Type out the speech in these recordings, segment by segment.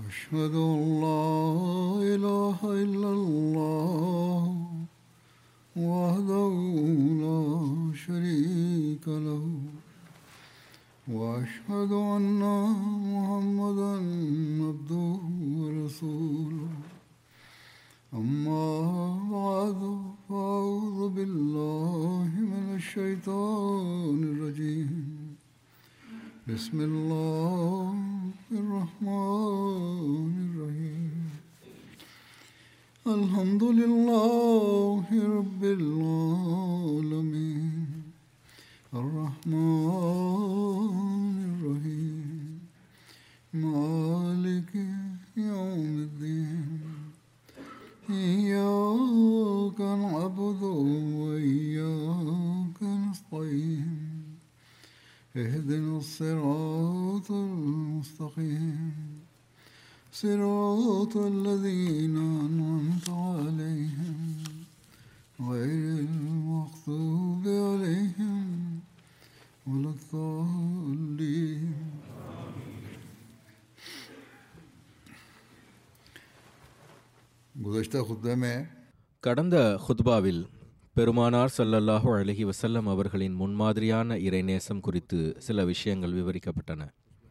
أشهد أن لا إله إلا الله وحده لا شريك له وأشهد أن محمدا عبده ورسوله أما بعد فأعوذ بالله من الشيطان الرجيم بسم الله الرحمن الرحيم الحمد لله رب العالمين الرحمن الرحيم مالك يوم الدين إياك نعبد وإياك نستعين اهدنا الصراط المستقيم صراط الذين أنعمت عليهم غير المغضوب عليهم ولا الضالين गुज़श्ता खुतबे में கடந்த ஹுத்பாவில் பெருமானார் ஸல்லல்லாஹு அலைஹி வஸல்லம் அவர்களின் முன்மாதிரியான இறைநேசம் குறித்து சில விஷயங்கள் விவரிக்கப்பட்டன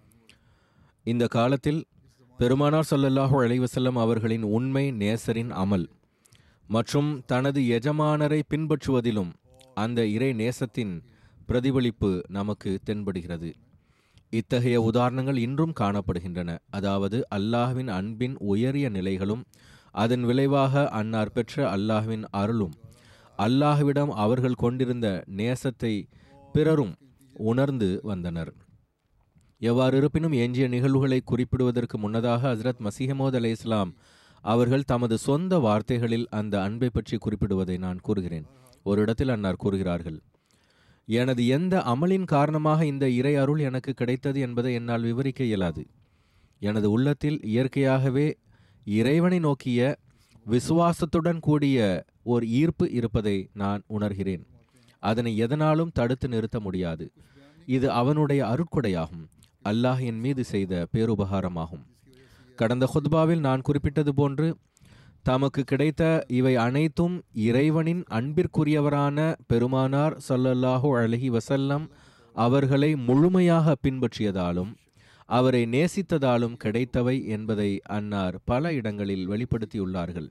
இந்த காலத்தில் பெருமானார் ஸல்லல்லாஹு அலைஹி வஸல்லம் அவர்களின் உண்மை நேசரின் அமல் மற்றும் தனது எஜமானரை பின்பற்றுவதிலும் அந்த இறை நேசத்தின் பிரதிபலிப்பு நமக்கு தென்படுகிறது இத்தகைய உதாரணங்கள் இன்றும் காணப்படுகின்றன அதாவது அல்லாஹ்வின் அன்பின் உயரிய நிலைகளும் அதன் விளைவாக அன்னார் பெற்ற அல்லாஹ்வின் அருளும் அல்லாஹ்விடம் அவர்கள் கொண்டிருந்த நேசத்தை பிறரும் உணர்ந்து வந்தனர் எவ்வாறு இருப்பினும் எஞ்சிய நிகழ்வுகளை குறிப்பிடுவதற்கு முன்னதாக ஹஸ்ரத் மசீஹமோத் அலை இஸ்லாம் அவர்கள் தமது சொந்த வார்த்தைகளில் அந்த அன்பை பற்றி குறிப்பிடுவதை நான் கூறுகிறேன் ஒரு இடத்தில் அன்னார் கூறுகிறார்கள் எனது எந்த அமலின் காரணமாக இந்த இறை அருள் எனக்கு கிடைத்தது என்பதை என்னால் விவரிக்க இயலாது எனது உள்ளத்தில் இயற்கையாகவே இறைவனை நோக்கிய விசுவாசத்துடன் கூடிய ஓர் ஈர்ப்பு இருப்பதை நான் உணர்கிறேன் அதனை எதனாலும் தடுத்து நிறுத்த முடியாது இது அவனுடைய அருட்கொடையாகும் அல்லாஹ் என் மீது செய்த பேருபகாரமாகும் கடந்த ஹுத்பாவில் நான் குறிப்பிட்டது போன்று தமக்கு கிடைத்த இவை அனைத்தும் இறைவனின் அன்பிற்குரியவரான பெருமானார் ஸல்லல்லாஹு அலைஹி வஸல்லம் அவர்களை முழுமையாக பின்பற்றியதாலும் அவரை நேசித்ததாலும் கிடைத்தவை என்பதை அன்னார் பல இடங்களில் வெளிப்படுத்தியுள்ளார்கள்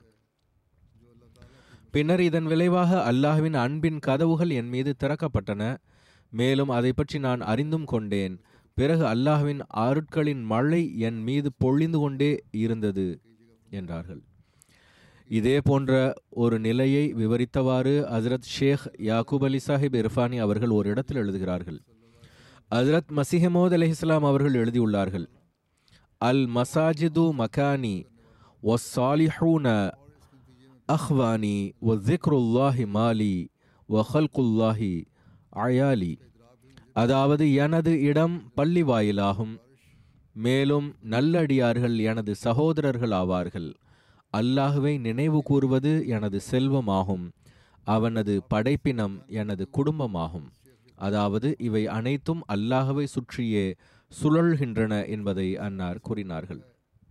பின்னர் இதன் விளைவாக அல்லாஹ்வின் அன்பின் கதவுகள் என் மீது திறக்கப்பட்டன மேலும் அதை பற்றி நான் அறிந்தும் கொண்டேன் பிறகு அல்லாஹ்வின் அருட்களின் மழை என் மீது பொழிந்து கொண்டே இருந்தது என்றார்கள் இதே போன்ற ஒரு நிலையை விவரித்தவாறு ஹசரத் ஷேக் யாக்கூப் அலி சாஹிப் இர்ஃபானி அவர்கள் ஒரு இடத்தில் எழுதுகிறார்கள் ஹசரத் மசிஹமோத் அலிஹிஸ்லாம் அவர்கள் எழுதியுள்ளார்கள் அல் மசாஜிது மகானி ஒஸ்ஸாலிஹூன அஹ்வானி ஒ ஜிக்ருல்லாஹி மாலி ஒ ஹல்குல்லாஹி அயாலி அதாவது எனது இடம் பள்ளி வாயிலாகும் மேலும் நல்லடியார்கள் எனது சகோதரர்கள் ஆவார்கள் அல்லாஹுவை நினைவு கூறுவது எனது செல்வமாகும் அவனது படைப்பினம் எனது குடும்பமாகும் அதாவது இவை அனைத்தும் அல்லாஹுவை சுற்றியே சுழல்கின்றன என்பதை அன்னார் கூறினார்கள்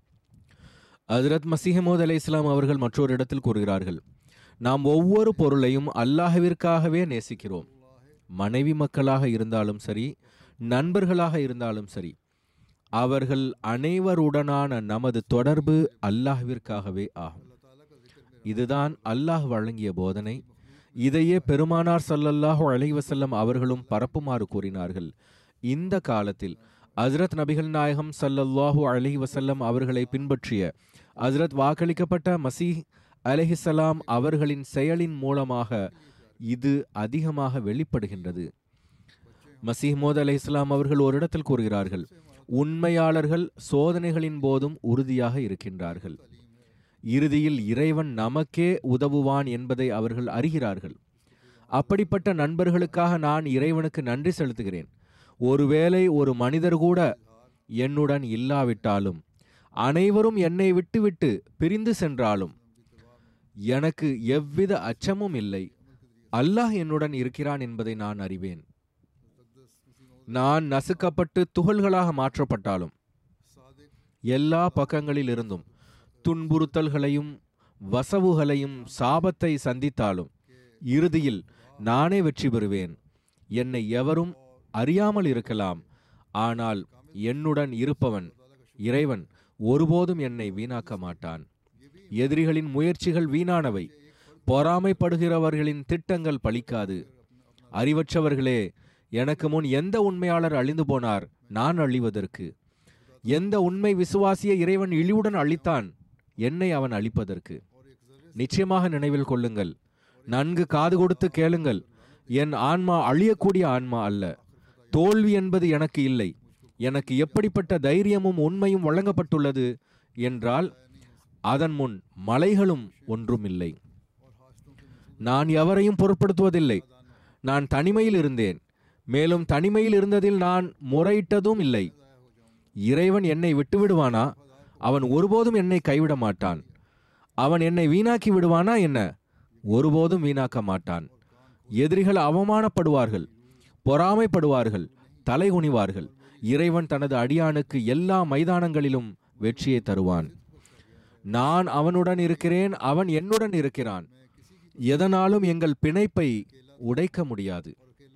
ஹஜரத் மசீஹமோத் அலை இஸ்லாம் அவர்கள் மற்றொரு இடத்தில் கூறுகிறார்கள் நாம் ஒவ்வொரு பொருளையும் அல்லாஹ்விற்காகவே நேசிக்கிறோம் மனைவி மக்களாக இருந்தாலும் சரி நண்பர்களாக இருந்தாலும் சரி அவர்கள் அனைவருடனான நமது தொடர்பு அல்லாஹ்விற்காகவே ஆகும் இதுதான் அல்லாஹ் வழங்கிய போதனை இதையே பெருமானார் ஸல்லல்லாஹு அலைஹி வஸல்லம் அவர்களும் பரப்புமாறு கூறினார்கள் இந்த காலத்தில் ஹஸ்ரத் நபிகள் நாயகம் ஸல்லல்லாஹு அலைஹி வஸல்லம் அவர்களை பின்பற்றிய ஹஸ்ரத் வாக்களிக்கப்பட்ட மசீஹ் அலைஹிஸ்ஸலாம் அவர்களின் செயலின் மூலமாக இது அதிகமாக வெளிப்படுகின்றது மசீஹ்மோத் அலை இஸ்லாம் அவர்கள் ஒரு இடத்தில் கூறுகிறார்கள் உண்மையாளர்கள் சோதனைகளின் போதும் உறுதியாக இருக்கின்றார்கள் இறுதியில் இறைவன் நமக்கே உதவுவான் என்பதை அவர்கள் அறிகிறார்கள் அப்படிப்பட்ட நண்பர்களுக்காக நான் இறைவனுக்கு நன்றி செலுத்துகிறேன் ஒருவேளை ஒரு மனிதர் கூட என்னுடன் இல்லாவிட்டாலும் அனைவரும் என்னை விட்டுவிட்டு பிரிந்து சென்றாலும் எனக்கு எவ்வித அச்சமும் இல்லை அல்லாஹ் என்னுடன் இருக்கிறான் என்பதை நான் அறிவேன் நான் நசுக்கப்பட்டு துகள்களாக மாற்றப்பட்டாலும் எல்லா பக்கங்களிலிருந்தும் துன்புறுத்தல்களையும் வசவுகளையும் சாபத்தை சந்தித்தாலும் இறுதியில் நானே வெற்றி பெறுவேன் என்னை எவரும் அறியாமல் இருக்கலாம் ஆனால் என்னுடன் இருப்பவன் இறைவன் ஒருபோதும் என்னை வீணாக்க மாட்டான் எதிரிகளின் முயற்சிகள் வீணானவை பொறாமைப்படுகிறவர்களின் திட்டங்கள் பலிக்காது அறிவற்றவர்களே எனக்கு முன் எந்த உண்மையாளர் அழிந்து போனார் நான் அழிவதற்கு எந்த உண்மை விசுவாசிய இறைவன் இழிவுடன் அழித்தான் என்னை அவன் அழிப்பதற்கு நிச்சயமாக நினைவில் கொள்ளுங்கள் நன்கு காது கொடுத்து கேளுங்கள் என் ஆன்மா அழியக்கூடிய ஆன்மா அல்ல தோல்வி என்பது எனக்கு இல்லை எனக்கு எப்படிப்பட்ட தைரியமும் உண்மையும் வழங்கப்பட்டுள்ளது என்றால் அதன் முன் மலைகளும் ஒன்றும் இல்லை நான் எவரையும் பொருட்படுத்துவதில்லை நான் தனிமையில் இருந்தேன் மேலும் தனிமையில் இருந்ததில் நான் முறையிட்டதும் இல்லை இறைவன் என்னை விட்டுவிடுவானா அவன் ஒருபோதும் என்னை கைவிட மாட்டான் அவன் என்னை வீணாக்கி விடுவானா என்ன ஒருபோதும் வீணாக்க மாட்டான் எதிரிகள் அவமானப்படுவார்கள் பொறாமைப்படுவார்கள் தலைகுனிவார்கள் இறைவன் தனது அடியானுக்கு எல்லா மைதானங்களிலும் வெற்றியை தருவான் நான் அவனுடன் இருக்கிறேன் அவன் என்னுடன் இருக்கிறான் எதனாலும் எங்கள் பிணைப்பை உடைக்க முடியாது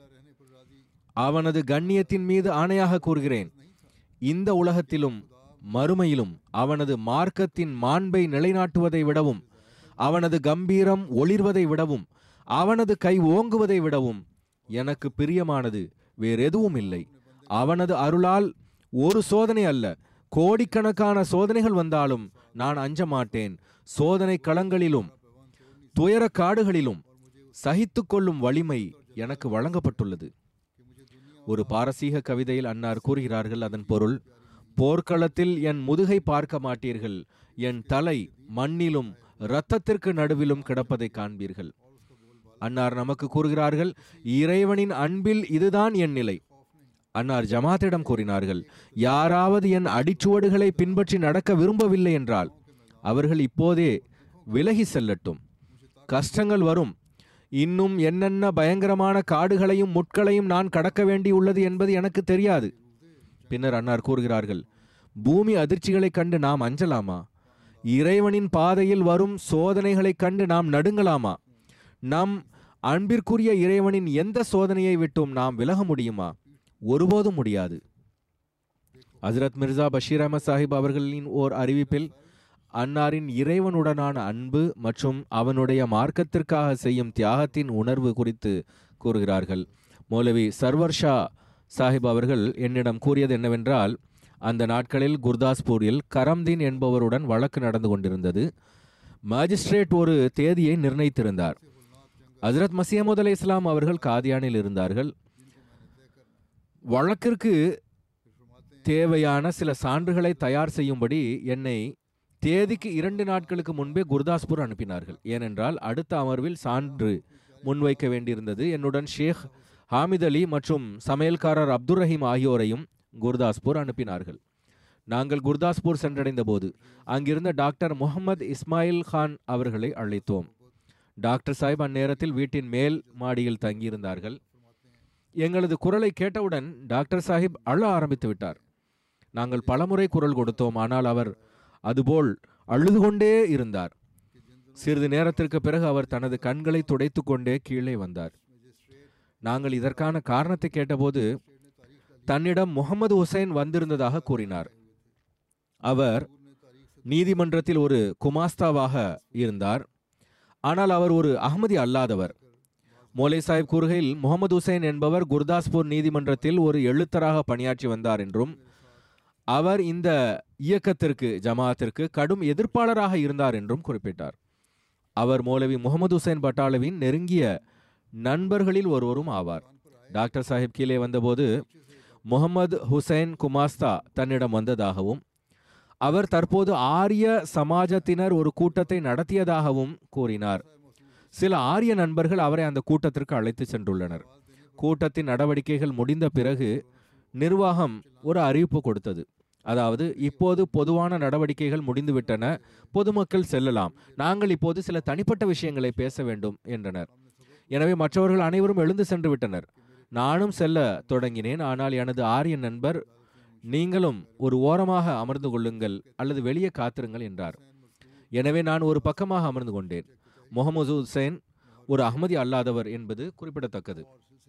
அவனது கண்ணியத்தின் மீது ஆணையாக கூறுகிறேன் இந்த உலகத்திலும் மறுமையிலும் அவனது மார்க்கத்தின் மாண்பை நிலைநாட்டுவதை விடவும் அவனது கம்பீரம் ஒளிர்வதை விடவும் அவனது கை ஓங்குவதை விடவும் எனக்கு பிரியமானது வேறெதுவும் இல்லை அவனது அருளால் ஒரு சோதனை அல்ல கோடிக்கணக்கான சோதனைகள் வந்தாலும் நான் அஞ்ச மாட்டேன் சோதனை களங்களிலும் துயர காடுகளிலும் சகித்து கொள்ளும் வலிமை எனக்கு வழங்கப்பட்டுள்ளது ஒரு பாரசீக கவிதையில் அன்னார் கூறுகிறார்கள் அதன் பொருள் போர்க்களத்தில் என் முதுகை பார்க்க மாட்டீர்கள் என் தலை மண்ணிலும் இரத்தத்திற்கு நடுவிலும் கிடப்பதை காண்பீர்கள் அன்னார் நமக்கு கூறுகிறார்கள் இறைவனின் அன்பில் இதுதான் என் நிலை அன்னார் ஜமாத்திடம் கூறினார்கள் யாராவது என் அடிச்சுவடுகளை பின்பற்றி நடக்க விரும்பவில்லை என்றால் அவர்கள் இப்போதே விலகி செல்லட்டும் கஷ்டங்கள் வரும் இன்னும் என்னென்ன பயங்கரமான காடுகளையும் முட்களையும் நான் கடக்க வேண்டியுள்ளது என்பது எனக்கு தெரியாது பின்னர் அன்னார் கூறுகிறார்கள் பூமி அதிர்ச்சிகளைக் கண்டு நாம் அஞ்சலாமா இறைவனின் பாதையில் வரும் சோதனைகளைக் கண்டு நாம் நடுங்கலாமா நம் அன்பிற்குரிய இறைவனின் எந்த சோதனையை விட்டும் நாம் விலக முடியுமா ஒருபோதும் முடியாது ஹஜரத் மிர்சா பஷீர் அஹமத் சாஹிப் அவர்களின் ஓர் அறிவிப்பில் அன்னாரின் இறைவனுடனான அன்பு மற்றும் அவனுடைய மார்க்கத்திற்காக செய்யும் தியாகத்தின் உணர்வு குறித்து கூறுகிறார்கள் மௌலவி சர்வர் ஷா சாஹிப் அவர்கள் என்னிடம் கூறியது என்னவென்றால் அந்த நாட்களில் குர்தாஸ்பூரில் கரம்தீன் என்பவருடன் வழக்கு நடந்து கொண்டிருந்தது மாஜிஸ்ட்ரேட் ஒரு தேதியை நிர்ணயித்திருந்தார் ஹஜரத் மசியமுத் அலை இஸ்லாம் அவர்கள் காதியானில் இருந்தார்கள் வழக்கிற்கு தேவையான சில சான்றுகளை தயார் செய்யும்படி என்னை தேதிக்கு இரண்டு நாட்களுக்கு முன்பே குர்தாஸ்பூர் அனுப்பினார்கள் ஏனென்றால் அடுத்த அமர்வில் சான்று முன்வைக்க வேண்டியிருந்தது என்னுடன் ஷேக் ஹாமித் அலி மற்றும் சமையல்காரர் அப்துல் ரஹீம் ஆகியோரையும் குர்தாஸ்பூர் அனுப்பினார்கள் நாங்கள் குர்தாஸ்பூர் சென்றடைந்த போது அங்கிருந்த டாக்டர் முகமது இஸ்மாயில் கான் அவர்களை அழைத்தோம் டாக்டர் சாஹிப் அந்நேரத்தில் வீட்டின் மேல் மாடியில் தங்கியிருந்தார்கள் எங்களது குரலை கேட்டவுடன் டாக்டர் சாஹிப் அழ ஆரம்பித்து விட்டார் நாங்கள் பலமுறை குரல் கொடுத்தோம் ஆனால் அவர் அதுபோல் அழுது கொண்டே இருந்தார் சிறிது நேரத்திற்கு பிறகு அவர் தனது கண்களை துடைத்து கொண்டே கீழே வந்தார் நாங்கள் இதற்கான காரணத்தை கேட்டபோது தன்னிடம் முகமது ஹுசைன் வந்திருந்ததாக கூறினார் அவர் நீதிமன்றத்தில் ஒரு குமாஸ்தாவாக இருந்தார் ஆனால் அவர் ஒரு அகமதி அல்லாதவர் மோலே சாஹிப் கூறுகையில் முகமது ஹுசைன் என்பவர் குர்தாஸ்பூர் நீதிமன்றத்தில் ஒரு எழுத்தராக பணியாற்றி வந்தார் என்றும் அவர் இந்த இயக்கத்திற்கு ஜமாத்திற்கு கடும் எதிர்ப்பாளராக இருந்தார் என்றும் குறிப்பிட்டார் அவர் மௌலவி முகமது ஹுசைன் பட்டாலவின் நெருங்கிய நண்பர்களில் ஒருவரும் ஆவார் டாக்டர் சாஹிப் கீழே வந்தபோது முகமது ஹுசைன் குமாஸ்தா தன்னிடம் வந்ததாகவும் அவர் தற்போது ஆரிய சமாஜத்தினர் ஒரு கூட்டத்தை நடத்தியதாகவும் கூறினார் சில ஆரிய நண்பர்கள் அவரை அந்த கூட்டத்திற்கு அழைத்து சென்றுள்ளனர் கூட்டத்தின் நடவடிக்கைகள் முடிந்த பிறகு நிர்வாகம் ஒரு அறிவிப்பு கொடுத்தது அதாவது இப்போது பொதுவான நடவடிக்கைகள் முடிந்துவிட்டன பொதுமக்கள் செல்லலாம் நாங்கள் இப்போது சில தனிப்பட்ட விஷயங்களை பேச வேண்டும் என்றனர் எனவே மற்றவர்கள் அனைவரும் எழுந்து சென்று விட்டனர் நானும் செல்ல தொடங்கினேன் ஆனால் எனது ஆரிய நண்பர் நீங்களும் ஒரு ஓரமாக அமர்ந்து கொள்ளுங்கள் அல்லது வெளியே காத்திருங்கள் என்றார் எனவே நான் ஒரு பக்கமாக அமர்ந்து கொண்டேன் முகமது ஹுசைன் ஒரு அகமதி அல்லாதவர் என்பது குறிப்பிடத்தக்கது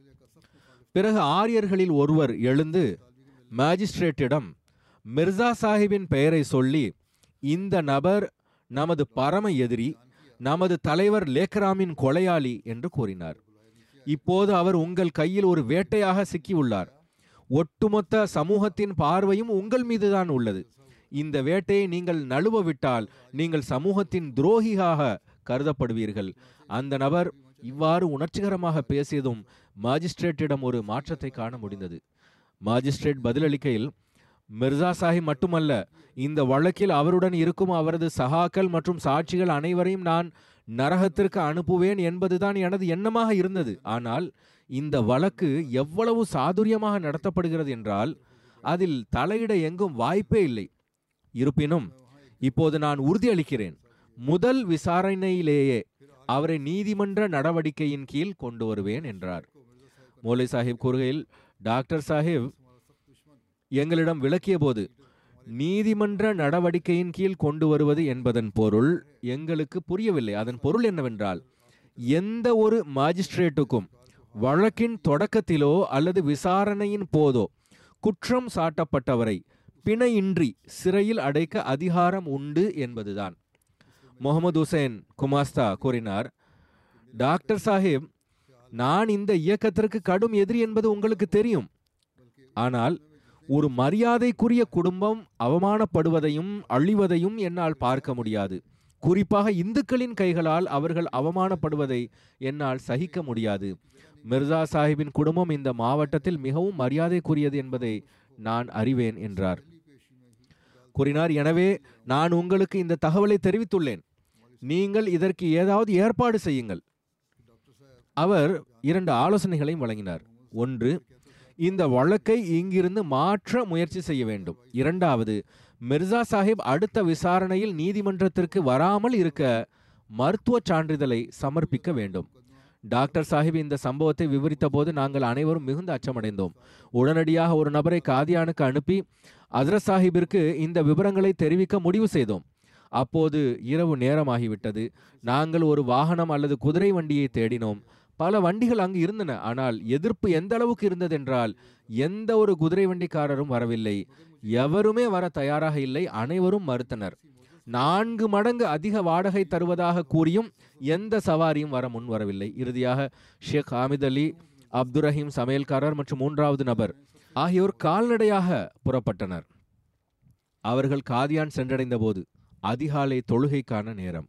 பிறகு ஆரியர்களில் ஒருவர் எழுந்து மேஜிஸ்ட்ரேட்டிடம் மிர்சா சாஹிப்பின் பெயரை சொல்லி இந்த நபர் நமது பரம எதிரி நமது தலைவர் லேக்ராமின் கொலையாளி என்று கூறினார் இப்போது அவர் உங்கள் கையில் ஒரு வேட்டையாக சிக்கியுள்ளார் ஒட்டுமொத்த சமூகத்தின் பார்வையும் உங்கள் மீதுதான் உள்ளது இந்த வேட்டையை நீங்கள் நழுவ விட்டால் நீங்கள் சமூகத்தின் துரோகியாக கருதப்படுவீர்கள் அந்த நபர் இவ்வாறு உணர்ச்சிகரமாக பேசியதும் மாஜிஸ்ட்ரேட்டிடம் ஒரு மாற்றத்தை காண முடிந்தது மாஜிஸ்ட்ரேட் பதிலளிக்கையில் மிர்சா சாஹிப் மட்டுமல்ல இந்த வழக்கில் அவருடன் இருக்கும் அவரது சகாக்கள் மற்றும் சாட்சிகள் அனைவரையும் நான் நரகத்திற்கு அனுப்புவேன் என்பதுதான் எனது எண்ணமாக இருந்தது ஆனால் இந்த வழக்கு எவ்வளவு சாதுரியமாக நடத்தப்படுகிறது என்றால் அதில் தலையிட எங்கும் வாய்ப்பே இல்லை இருப்பினும் இப்போது நான் உறுதியளிக்கிறேன் முதல் விசாரணையிலேயே அவரை நீதிமன்ற நடவடிக்கையின் கீழ் கொண்டு வருவேன் என்றார் மோலை சாஹிப் கூறுகையில் டாக்டர் சாஹிப் எங்களிடம் விளக்கிய போது நீதிமன்ற நடவடிக்கையின் கீழ் கொண்டு வருவது என்பதன் பொருள் எங்களுக்கு புரியவில்லை அதன் பொருள் என்னவென்றால் எந்த ஒரு மாஜிஸ்ட்ரேட்டுக்கும் வழக்கின் தொடக்கத்திலோ அல்லது விசாரணையின் போதோ குற்றம் சாட்டப்பட்டவரை பிணையின்றி சிறையில் அடைக்க அதிகாரம் உண்டு என்பதுதான் முகமது ஹுசைன் குமாஸ்தா கூறினார் டாக்டர் சாஹிப் நான் இந்த இயக்கத்திற்கு கடும் எதிரி என்பது உங்களுக்கு தெரியும் ஆனால் ஒரு மரியாதைக்குரிய குடும்பம் அவமானப்படுவதையும் அழிவதையும் என்னால் பார்க்க முடியாது குறிப்பாக இந்துக்களின் கைகளால் அவர்கள் அவமானப்படுவதை என்னால் சகிக்க முடியாது மிர்சா சாஹிப்பின் குடும்பம் இந்த மாவட்டத்தில் மிகவும் மரியாதைக்குரியது என்பதை நான் அறிவேன் என்றார் கூறினார் எனவே நான் உங்களுக்கு இந்த தகவலை தெரிவித்துள்ளேன் நீங்கள் இதற்கு ஏதாவது ஏற்பாடு செய்யுங்கள் அவர் இரண்டு ஆலோசனைகளையும் வழங்கினார் ஒன்று இந்த வழக்கை இங்கிருந்து மாற்ற முயற்சி செய்ய வேண்டும் இரண்டாவது மிர்சா சாஹிப் அடுத்த விசாரணையில் நீதிமன்றத்திற்கு வராமல் இருக்க மருத்துவ சான்றிதழை சமர்ப்பிக்க வேண்டும் டாக்டர் சாஹிப் இந்த சம்பவத்தை விவரித்த போது நாங்கள் அனைவரும் மிகுந்த அச்சமடைந்தோம் உடனடியாக ஒரு நபரை காதியானுக்கு அனுப்பி அஸ்ரத் சாஹிப்பிற்கு இந்த விவரங்களை தெரிவிக்க முடிவு செய்தோம் அப்போது இரவு நேரமாகிவிட்டது நாங்கள் ஒரு வாகனம் அல்லது குதிரை வண்டியை தேடினோம் பல வண்டிகள் அங்கு இருந்தன ஆனால் எதிர்ப்பு எந்த அளவுக்கு இருந்ததென்றால் எந்த ஒரு குதிரை வண்டிக்காரரும் வரவில்லை எவருமே வர தயாராக இல்லை அனைவரும் மறுத்தனர் நான்கு மடங்கு அதிக வாடகை தருவதாக கூறியும் எந்த சவாரியும் வர முன் வரவில்லை இறுதியாக ஷேக் ஹாமித் அலி அப்துல் ரஹீம் சமையல்காரர் மற்றும் மூன்றாவது நபர் ஆகியோர் கால்நடையாக புறப்பட்டனர் அவர்கள் காதியான் சென்றடைந்த போது அதிகாலை தொழுகைக்கான நேரம்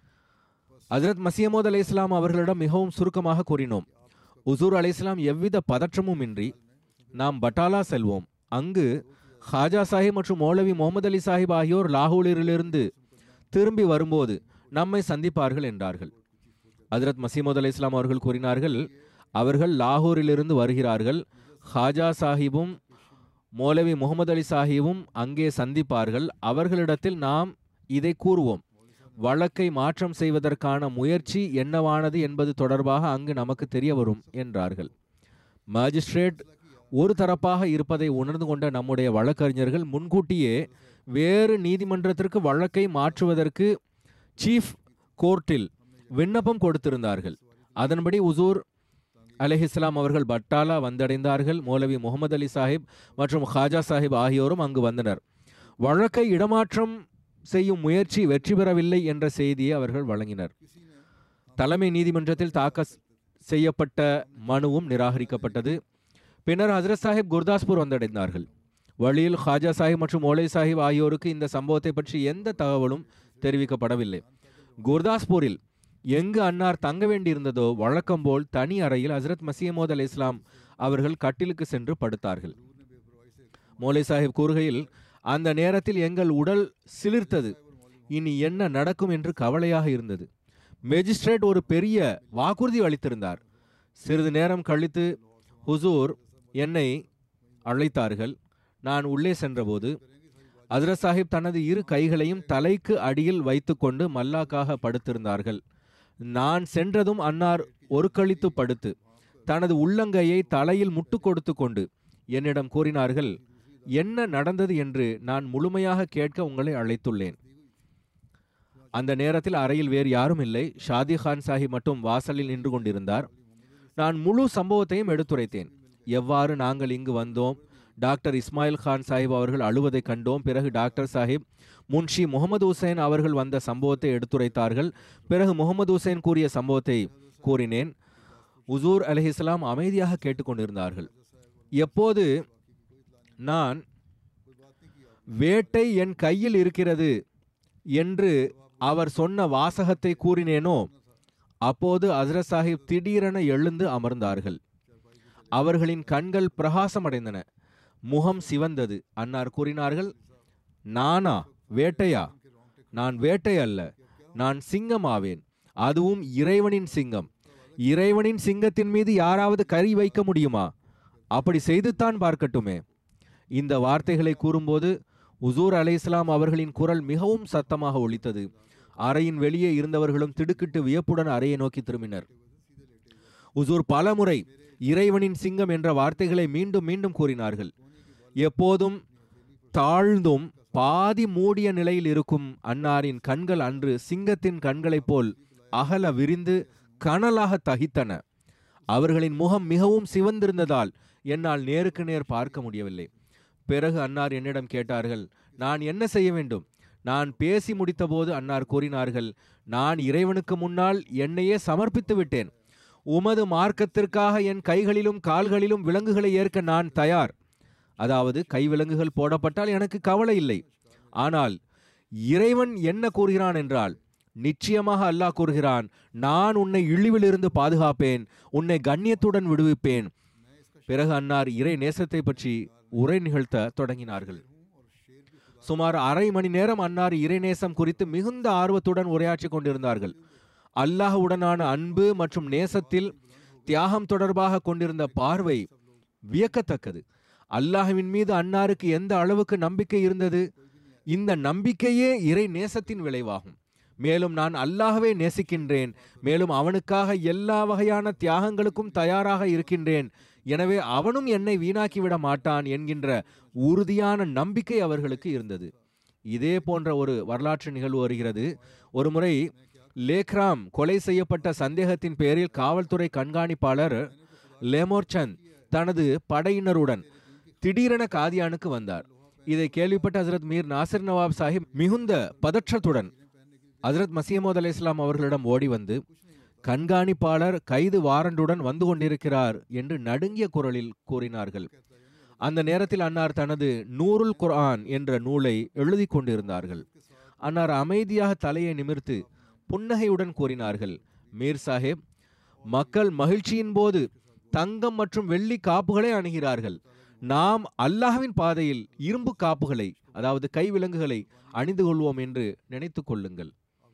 ஹஜரத் மசியமோத் அலை இஸ்லாம் அவர்களிடம் மிகவும் சுருக்கமாக கூறினோம் உசூர் அலை இஸ்லாம் எவ்வித பதற்றமும் இன்றி நாம் பட்டாலா செல்வோம் அங்கு ஹாஜா சாஹிப் மற்றும் மௌலவி முகமது அலி சாஹிப் ஆகியோர் லாகூரிலிருந்து திரும்பி வரும்போது நம்மை சந்திப்பார்கள் என்றார்கள் ஹஜரத் மசீமது அலி இஸ்லாம் அவர்கள் கூறினார்கள் அவர்கள் லாகூரிலிருந்து வருகிறார்கள் ஹாஜா சாஹிபும் மௌலவி முகமது அலி சாஹிபும் அங்கே சந்திப்பார்கள் அவர்களிடத்தில் நாம் இதை கூறுவோம் வழக்கை மாற்றம் செய்வதற்கான முயற்சி என்னவானது என்பது தொடர்பாக அங்கு நமக்கு தெரிய வரும் என்றார்கள் மாஜிஸ்ட்ரேட் ஒரு தரப்பாக இருப்பதை உணர்ந்து கொண்ட நம்முடைய வழக்கறிஞர்கள் முன்கூட்டியே வேறு நீதிமன்றத்திற்கு வழக்கை மாற்றுவதற்கு சீஃப் கோர்ட்டில் விண்ணப்பம் கொடுத்திருந்தார்கள் அதன்படி உசூர் அலிஹிஸ்லாம் அவர்கள் பட்டாலா வந்தடைந்தார்கள் மௌலவி முகமது அலி சாஹிப் மற்றும் ஹாஜா சாஹிப் ஆகியோரும் அங்கு வந்தனர் வழக்கை இடமாற்றம் செய்யும் முயற்சி வெற்றி பெறவில்லை என்ற செய்தியை அவர்கள் வழங்கினர் தலைமை நீதிமன்றத்தில் தாக்கல் செய்யப்பட்ட மனுவும் நிராகரிக்கப்பட்டது பின்னர் ஹசரத் சாஹிப் குர்தாஸ்பூர் வந்தடைந்தார்கள் வழியில் ஹாஜா சாஹிப் மற்றும் ஓலை சாஹிப் ஆகியோருக்கு இந்த சம்பவத்தை பற்றி எந்த தகவலும் தெரிவிக்கப்படவில்லை குர்தாஸ்பூரில் எங்கு அன்னார் தங்க வேண்டியிருந்ததோ வழக்கம் போல் தனி அறையில் ஹசரத் மசியமோத் அலி இஸ்லாம் அவர்கள் கட்டிலுக்கு சென்று படுத்தார்கள் மோலை சாஹிப் கூறுகையில் அந்த நேரத்தில் எங்கள் உடல் சிலிர்த்தது இனி என்ன நடக்கும் என்று கவலையாக இருந்தது மேஜிஸ்ட்ரேட் ஒரு பெரிய வாக்குறுதி அளித்திருந்தார் சிறிது நேரம் கழித்து ஹுசூர் என்னை அழைத்தார்கள் நான் உள்ளே சென்றபோது ஹசரத் சாஹிப் தனது இரு கைகளையும் தலைக்கு அடியில் வைத்துக்கொண்டு மல்லாக்காக படுத்திருந்தார்கள் நான் சென்றதும் அன்னார் ஒரு கழித்து படுத்து தனது உள்ளங்கையை தலையில் முட்டு கொடுத்து கொண்டு என்னிடம் கூறினார்கள் என்ன நடந்தது என்று நான் முழுமையாக கேட்க உங்களை அழைத்துள்ளேன் அந்த நேரத்தில் அறையில் வேறு யாரும் இல்லை ஷாதி கான் சாஹிப் மட்டும் வாசலில் நின்று கொண்டிருந்தார் நான் முழு சம்பவத்தையும் எடுத்துரைத்தேன் எவ்வாறு நாங்கள் இங்கு வந்தோம் டாக்டர் இஸ்மாயில் கான் சாஹிப் அவர்கள் அழுவதை கண்டோம் பிறகு டாக்டர் சாஹிப் முன்ஷி முகமது ஹுசைன் அவர்கள் வந்த சம்பவத்தை எடுத்துரைத்தார்கள் பிறகு முகமது ஹுசைன் கூறிய சம்பவத்தை கூறினேன் உசூர் அலிஹிஸ்லாம் அமைதியாக கேட்டுக்கொண்டிருந்தார்கள் எப்போது நான் வேட்டை என் கையில் இருக்கிறது என்று அவர் சொன்ன வாசகத்தை கூறினேனோ அப்போது ஹஸ்ரத் சாஹிப் திடீரென எழுந்து அமர்ந்தார்கள் அவர்களின் கண்கள் பிரகாசமடைந்தன முகம் சிவந்தது அன்னார் கூறினார்கள் நானா வேட்டையா நான் வேட்டை அல்ல நான் சிங்கமாவேன் அதுவும் இறைவனின் சிங்கம் இறைவனின் சிங்கத்தின் மீது யாராவது கறி வைக்க முடியுமா அப்படி செய்துத்தான் பார்க்கட்டுமே இந்த வார்த்தைகளை கூறும்போது உசூர் அலைஹிஸ்ஸலாம் அவர்களின் குரல் மிகவும் சத்தமாக ஒலித்தது அறையின் வெளியே இருந்தவர்களும் திடுக்கிட்டு வியப்புடன் அறையை நோக்கி திரும்பினர் உசூர் பலமுறை இறைவனின் சிங்கம் என்ற வார்த்தைகளை மீண்டும் மீண்டும் கூறினார்கள் எப்போதும் தாழ்ந்தும் பாதி மூடிய நிலையில் இருக்கும் அன்னாரின் கண்கள் அன்று சிங்கத்தின் கண்களைப் போல் அகல விரிந்து கனலாக தகித்தன அவர்களின் முகம் மிகவும் சிவந்திருந்ததால் என்னால் நேருக்கு நேர் பார்க்க முடியவில்லை பிறகு அன்னார் என்னிடம் கேட்டார்கள் நான் என்ன செய்ய வேண்டும் நான் பேசி முடித்தபோது அன்னார் கூறினார்கள் நான் இறைவனுக்கு முன்னால் என்னையே சமர்ப்பித்து விட்டேன் உமது மார்க்கத்திற்காக என் கைகளிலும் கால்களிலும் விலங்குகளை ஏற்க நான் தயார் அதாவது கை விலங்குகள் போடப்பட்டால் எனக்கு கவலை இல்லை ஆனால் இறைவன் என்ன கூறுகிறான் என்றால் நிச்சயமாக அல்லாஹ் கூறுகிறான் நான் உன்னை இழிவிலிருந்து பாதுகாப்பேன் உன்னை கண்ணியத்துடன் விடுவிப்பேன் பிறகு அன்னார் இறை நேசத்தை பற்றி உரை நிகழ்த்த தொடங்கினார்கள் சுமார் அரை மணி நேரம் அன்னார் இறைநேசம் குறித்து மிகுந்த ஆர்வத்துடன் உரையாற்றிக் கொண்டிருந்தார்கள் அல்லாஹ்வுடனான அன்பு மற்றும் நேசத்தில் தியாகம் தொடர்பாக கொண்டிருந்த பார்வை வியக்கத்தக்கது அல்லாஹ்வின் மீது அன்னாருக்கு எந்த அளவுக்கு நம்பிக்கை இருந்தது இந்த நம்பிக்கையே இறை நேசத்தின் விளைவாகும் மேலும் நான் அல்லாஹ்வை நேசிக்கின்றேன் மேலும் அவனுக்காக எல்லா வகையான தியாகங்களுக்கும் தயாராக இருக்கின்றேன் எனவே அவனும் என்னை வீணாக்கிவிட மாட்டான் என்கின்ற உறுதியான நம்பிக்கை அவர்களுக்கு இருந்தது இதே போன்ற ஒரு வரலாற்று நிகழ்வு வருகிறது ஒருமுறை லேக்ராம் கொலை செய்யப்பட்ட சந்தேகத்தின் பேரில் காவல்துறை கண்காணிப்பாளர் லேமோர்சந்த் தனது படையினருடன் திடீரென காதியானுக்கு வந்தார் இதை கேள்விப்பட்ட ஹசரத் மீர் நாசிர் நவாப் சாஹிப் மிகுந்த பதற்றத்துடன் ஹசரத் மசீமோத் அலை இஸ்லாம் அவர்களிடம் ஓடி வந்து கண்காணிப்பாளர் கைது வாரண்டுடன் வந்து கொண்டிருக்கிறார் என்று நடுங்கிய குரலில் கூறினார்கள் அந்த நேரத்தில் அன்னார் தனது நூருல் குர்ஆன் என்ற நூலை எழுதி கொண்டிருந்தார்கள் அன்னார் அமைதியாக தலையை நிமிர்த்து புன்னகையுடன் கூறினார்கள் மீர் சாஹிப் மக்கள் மகிழ்ச்சியின் போது தங்கம் மற்றும் வெள்ளி காப்புகளை அணுகிறார்கள் நாம் அல்லாஹ்வின் பாதையில் இரும்பு காப்புகளை அதாவது கைவிலங்குகளை அணிந்து கொள்வோம் என்று நினைத்துக் கொள்ளுங்கள்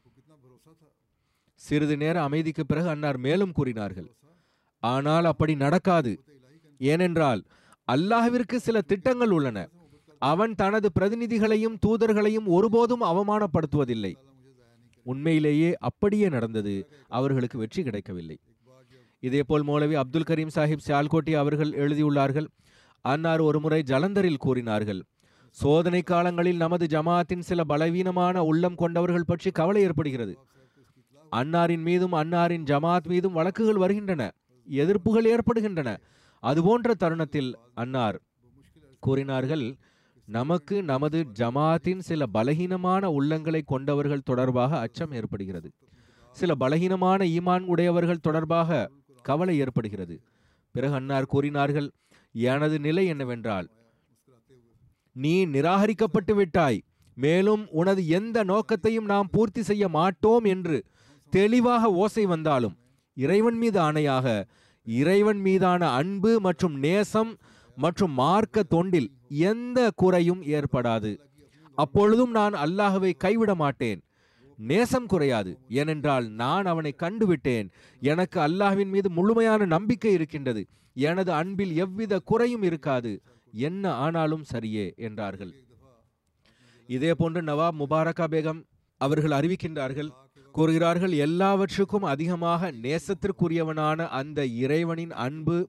சிறிது நேர அமைதிக்கு பிறகு அன்னார் மேலும் கூறினார்கள் ஆனால் அப்படி நடக்காது ஏனென்றால் அல்லாஹ்விற்கு சில திட்டங்கள் உள்ளன அவன் தனது பிரதிநிதிகளையும் தூதர்களையும் ஒருபோதும் அவமானப்படுத்துவதில்லை உண்மையிலேயே அப்படியே நடந்தது அவர்களுக்கு வெற்றி கிடைக்கவில்லை இதேபோல் மௌலவி அப்துல் கரீம் சாஹிப் சியால்கோட்டி அவர்கள் எழுதியுள்ளார்கள் அன்னார் ஒருமுறை ஜலந்தரில் கூறினார்கள் சோதனை காலங்களில் நமது ஜமாத்தின் சில பலவீனமான உள்ளம் கொண்டவர்கள் பற்றி கவலை ஏற்படுகிறது அன்னாரின் மீதும் அன்னாரின் ஜமாத் மீதும் வழக்குகள் வருகின்றன எதிர்ப்புகள் ஏற்படுகின்றன அதுபோன்ற தருணத்தில் அன்னார் கூறினார்கள் நமக்கு நமது ஜமாத்தின் சில பலகீனமான உள்ளங்களை கொண்டவர்கள் தொடர்பாக அச்சம் ஏற்படுகிறது சில பலகீனமான ஈமான் உடையவர்கள் தொடர்பாக கவலை ஏற்படுகிறது பிறகு அன்னார் கூறினார்கள் எனது நிலை என்னவென்றால் நீ நிராகரிக்கப்பட்டு விட்டாய் மேலும் உனது எந்த நோக்கத்தையும் நாம் பூர்த்தி செய்ய மாட்டோம் என்று தெளிவாக ஓசை வந்தாலும் இறைவன் மீது ஆணையாக இறைவன் மீதான அன்பு மற்றும் நேசம் மற்றும் மார்க்க தொண்டில் எந்த குறையும் ஏற்படாது அப்பொழுதும் நான் அல்லாஹ்வை கைவிட மாட்டேன் நேசம் குறையாது ஏனென்றால் நான் அவனை கண்டுவிட்டேன் எனக்கு அல்லாஹ்வின் மீது முழுமையான நம்பிக்கை இருக்கின்றது எனது அன்பில் எவ்வித குறையும் இருக்காது என்ன ஆனாலும் சரியே என்றார்கள் இதே போன்று நவாப் முபாரகா பேகம் அவர்கள் அறிவிக்கின்றார்கள் கூறுகிறார்கள் எல்லாவற்றுக்கும் அதிகமாக நேசத்திற்குரியவனான அந்த இறைவனின் அன்பு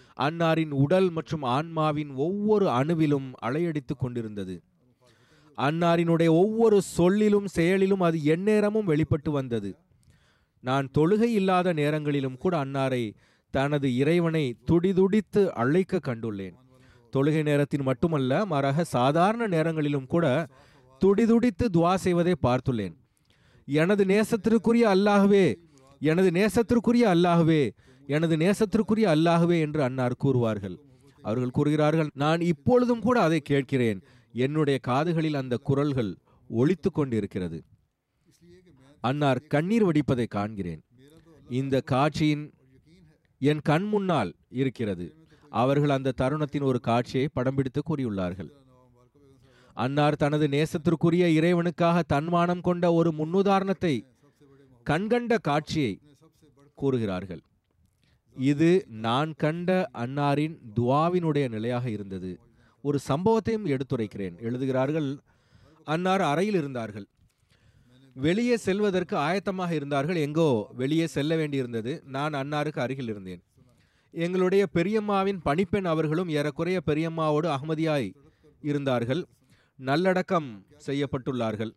அன்னாரின் உடல் மற்றும் ஆன்மாவின் ஒவ்வொரு அணுவிலும் அலையடித்துக் கொண்டிருந்தது அன்னாரினுடைய ஒவ்வொரு சொல்லிலும் செயலிலும் அது எந்நேரமும் வெளிப்பட்டு வந்தது நான் தொழுகை இல்லாத நேரங்களிலும் கூட அன்னாரை தனது இறைவனை துடிதுடித்து அழைக்க கண்டுள்ளேன் தொழுகை நேரத்தில் மட்டுமல்ல மாறாக சாதாரண நேரங்களிலும் கூட துடிதுடித்து துவா செய்வதை பார்த்துள்ளேன் எனது நேசத்திற்குரிய அல்லாஹ்வே எனது நேசத்திற்குரிய அல்லாஹ்வே எனது நேசத்திற்குரிய அல்லாஹ்வே என்று அன்னார் கூறுவார்கள் அவர்கள் கூறுகிறார்கள் நான் இப்பொழுதும் கூட அதை கேட்கிறேன் என்னுடைய காதுகளில் அந்த குரல்கள் ஒலித்து கொண்டிருக்கிறது அன்னார் கண்ணீர் வடிப்பதை காண்கிறேன் இந்த காட்சியின் என் கண் முன்னால் இருக்கிறது அவர்கள் அந்த தருணத்தின் ஒரு காட்சியை படம் பிடித்து கூறியுள்ளார்கள் அன்னார் தனது நேசத்திற்குரிய இறைவனுக்காக தன்மானம் கொண்ட ஒரு முன்னுதாரணத்தை கண்கண்ட காட்சியை கூறுகிறார்கள் இது நான் கண்ட அன்னாரின் துவாவினுடைய நிலையாக இருந்தது ஒரு சம்பவத்தையும் எடுத்துரைக்கிறேன் எழுதுகிறார்கள் அன்னார் அறையில் இருந்தார்கள் வெளியே செல்வதற்கு ஆயத்தமாக இருந்தார்கள் எங்கோ வெளியே செல்ல வேண்டியிருந்தது நான் அன்னாருக்கு அருகில் இருந்தேன் எங்களுடைய பெரியம்மாவின் பணிப்பெண் அவர்களும் ஏறக்குறைய பெரியம்மாவோடு அகமதியாய் இருந்தார்கள் நல்லடக்கம் செய்யப்பட்டுள்ளார்கள்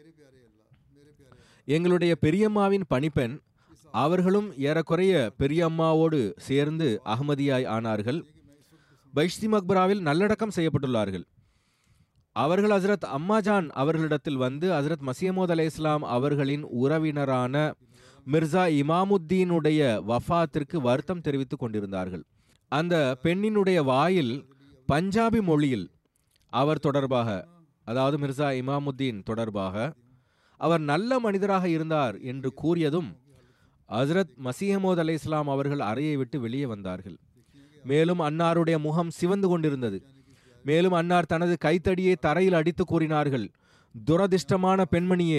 எங்களுடைய பெரியம்மாவின் பணிப்பெண் அவர்களும் ஏறக்குறைய பெரியம்மாவோடு சேர்ந்து அகமதியாய் ஆனார்கள் பைஷ்தி மக்பராவில் நல்லடக்கம் செய்யப்பட்டுள்ளார்கள் அவர்கள் ஹசரத் அம்மாஜான் அவர்களிடத்தில் வந்து ஹசரத் மசியமோத் அலை இஸ்லாம் அவர்களின் உறவினரான மிர்சா இமாமுத்தீனுடைய வஃபாத்திற்கு வருத்தம் தெரிவித்துக் கொண்டிருந்தார்கள் அந்த பெண்ணினுடைய வாயில் பஞ்சாபி மொழியில் அவர் தொடர்பாக அதாவது மிர்சா இமாமுத்தீன் தொடர்பாக அவர் நல்ல மனிதராக இருந்தார் என்று கூறியதும் ஹசரத் மசீஹமோத் அலை இஸ்லாம் அவர்கள் அறையை விட்டு வெளியே வந்தார்கள் மேலும் அன்னாருடைய முகம் சிவந்து கொண்டிருந்தது மேலும் அன்னார் தனது கைத்தடியை தரையில் அடித்து கூறினார்கள் துரதிர்ஷ்டமான பெண்மணியே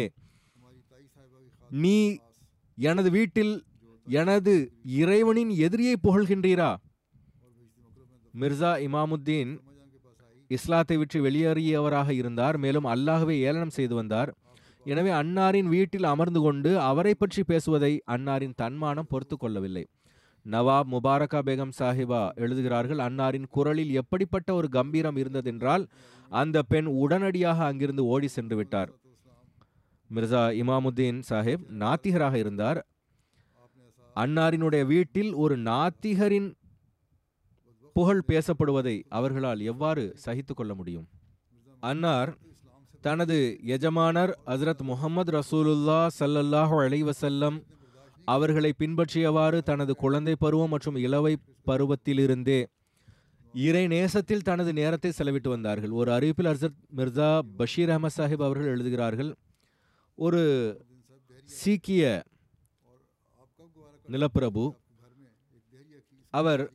நீ எனது வீட்டில் எனது இறைவனின் எதிரியை புகழ்கின்றீரா மிர்சா இமாமுத்தீன் இஸ்லாத்தை விட்டு வெளியேறியவராக இருந்தார் மேலும் அல்லாஹ்வை ஏளனம் செய்து வந்தார் எனவே அன்னாரின் வீட்டில் அமர்ந்து கொண்டு அவரை பற்றி பேசுவதை அன்னாரின் தன்மானம் பொறுத்து கொள்ளவில்லை நவாப் முபாரகா பேகம் சாஹிபா எழுதுகிறார்கள் அன்னாரின் குரலில் எப்படிப்பட்ட ஒரு கம்பீரம் இருந்ததென்றால் அந்த பெண் உடனடியாக அங்கிருந்து ஓடி சென்று விட்டார் மிர்சா இமாமுத்தீன் சாஹிப் நாத்திகராக இருந்தார் அன்னாரினுடைய வீட்டில் ஒரு நாத்திகரின் புகழ் பேசப்படுவதை அவர்களால் எவ்வாறு சகித்து கொள்ள முடியும் அன்னார் தனது எஜமானர் ஹசரத் முகமது ரசூலுல்லா சல்லல்லாஹு அலைஹி வஸல்லம் அவர்களை பின்பற்றியவாறு தனது குழந்தை பருவம் மற்றும் இளவை பருவத்திலிருந்தே இறை நேசத்தில் தனது நேரத்தை செலவிட்டு வந்தார்கள் ஒரு அறிவிப்பில் ஹசரத் மிர்சா பஷீர் அஹமத் சாஹிப் அவர்கள் எழுதுகிறார்கள் ஒரு சீக்கிய நிலப்பிரபு அவர்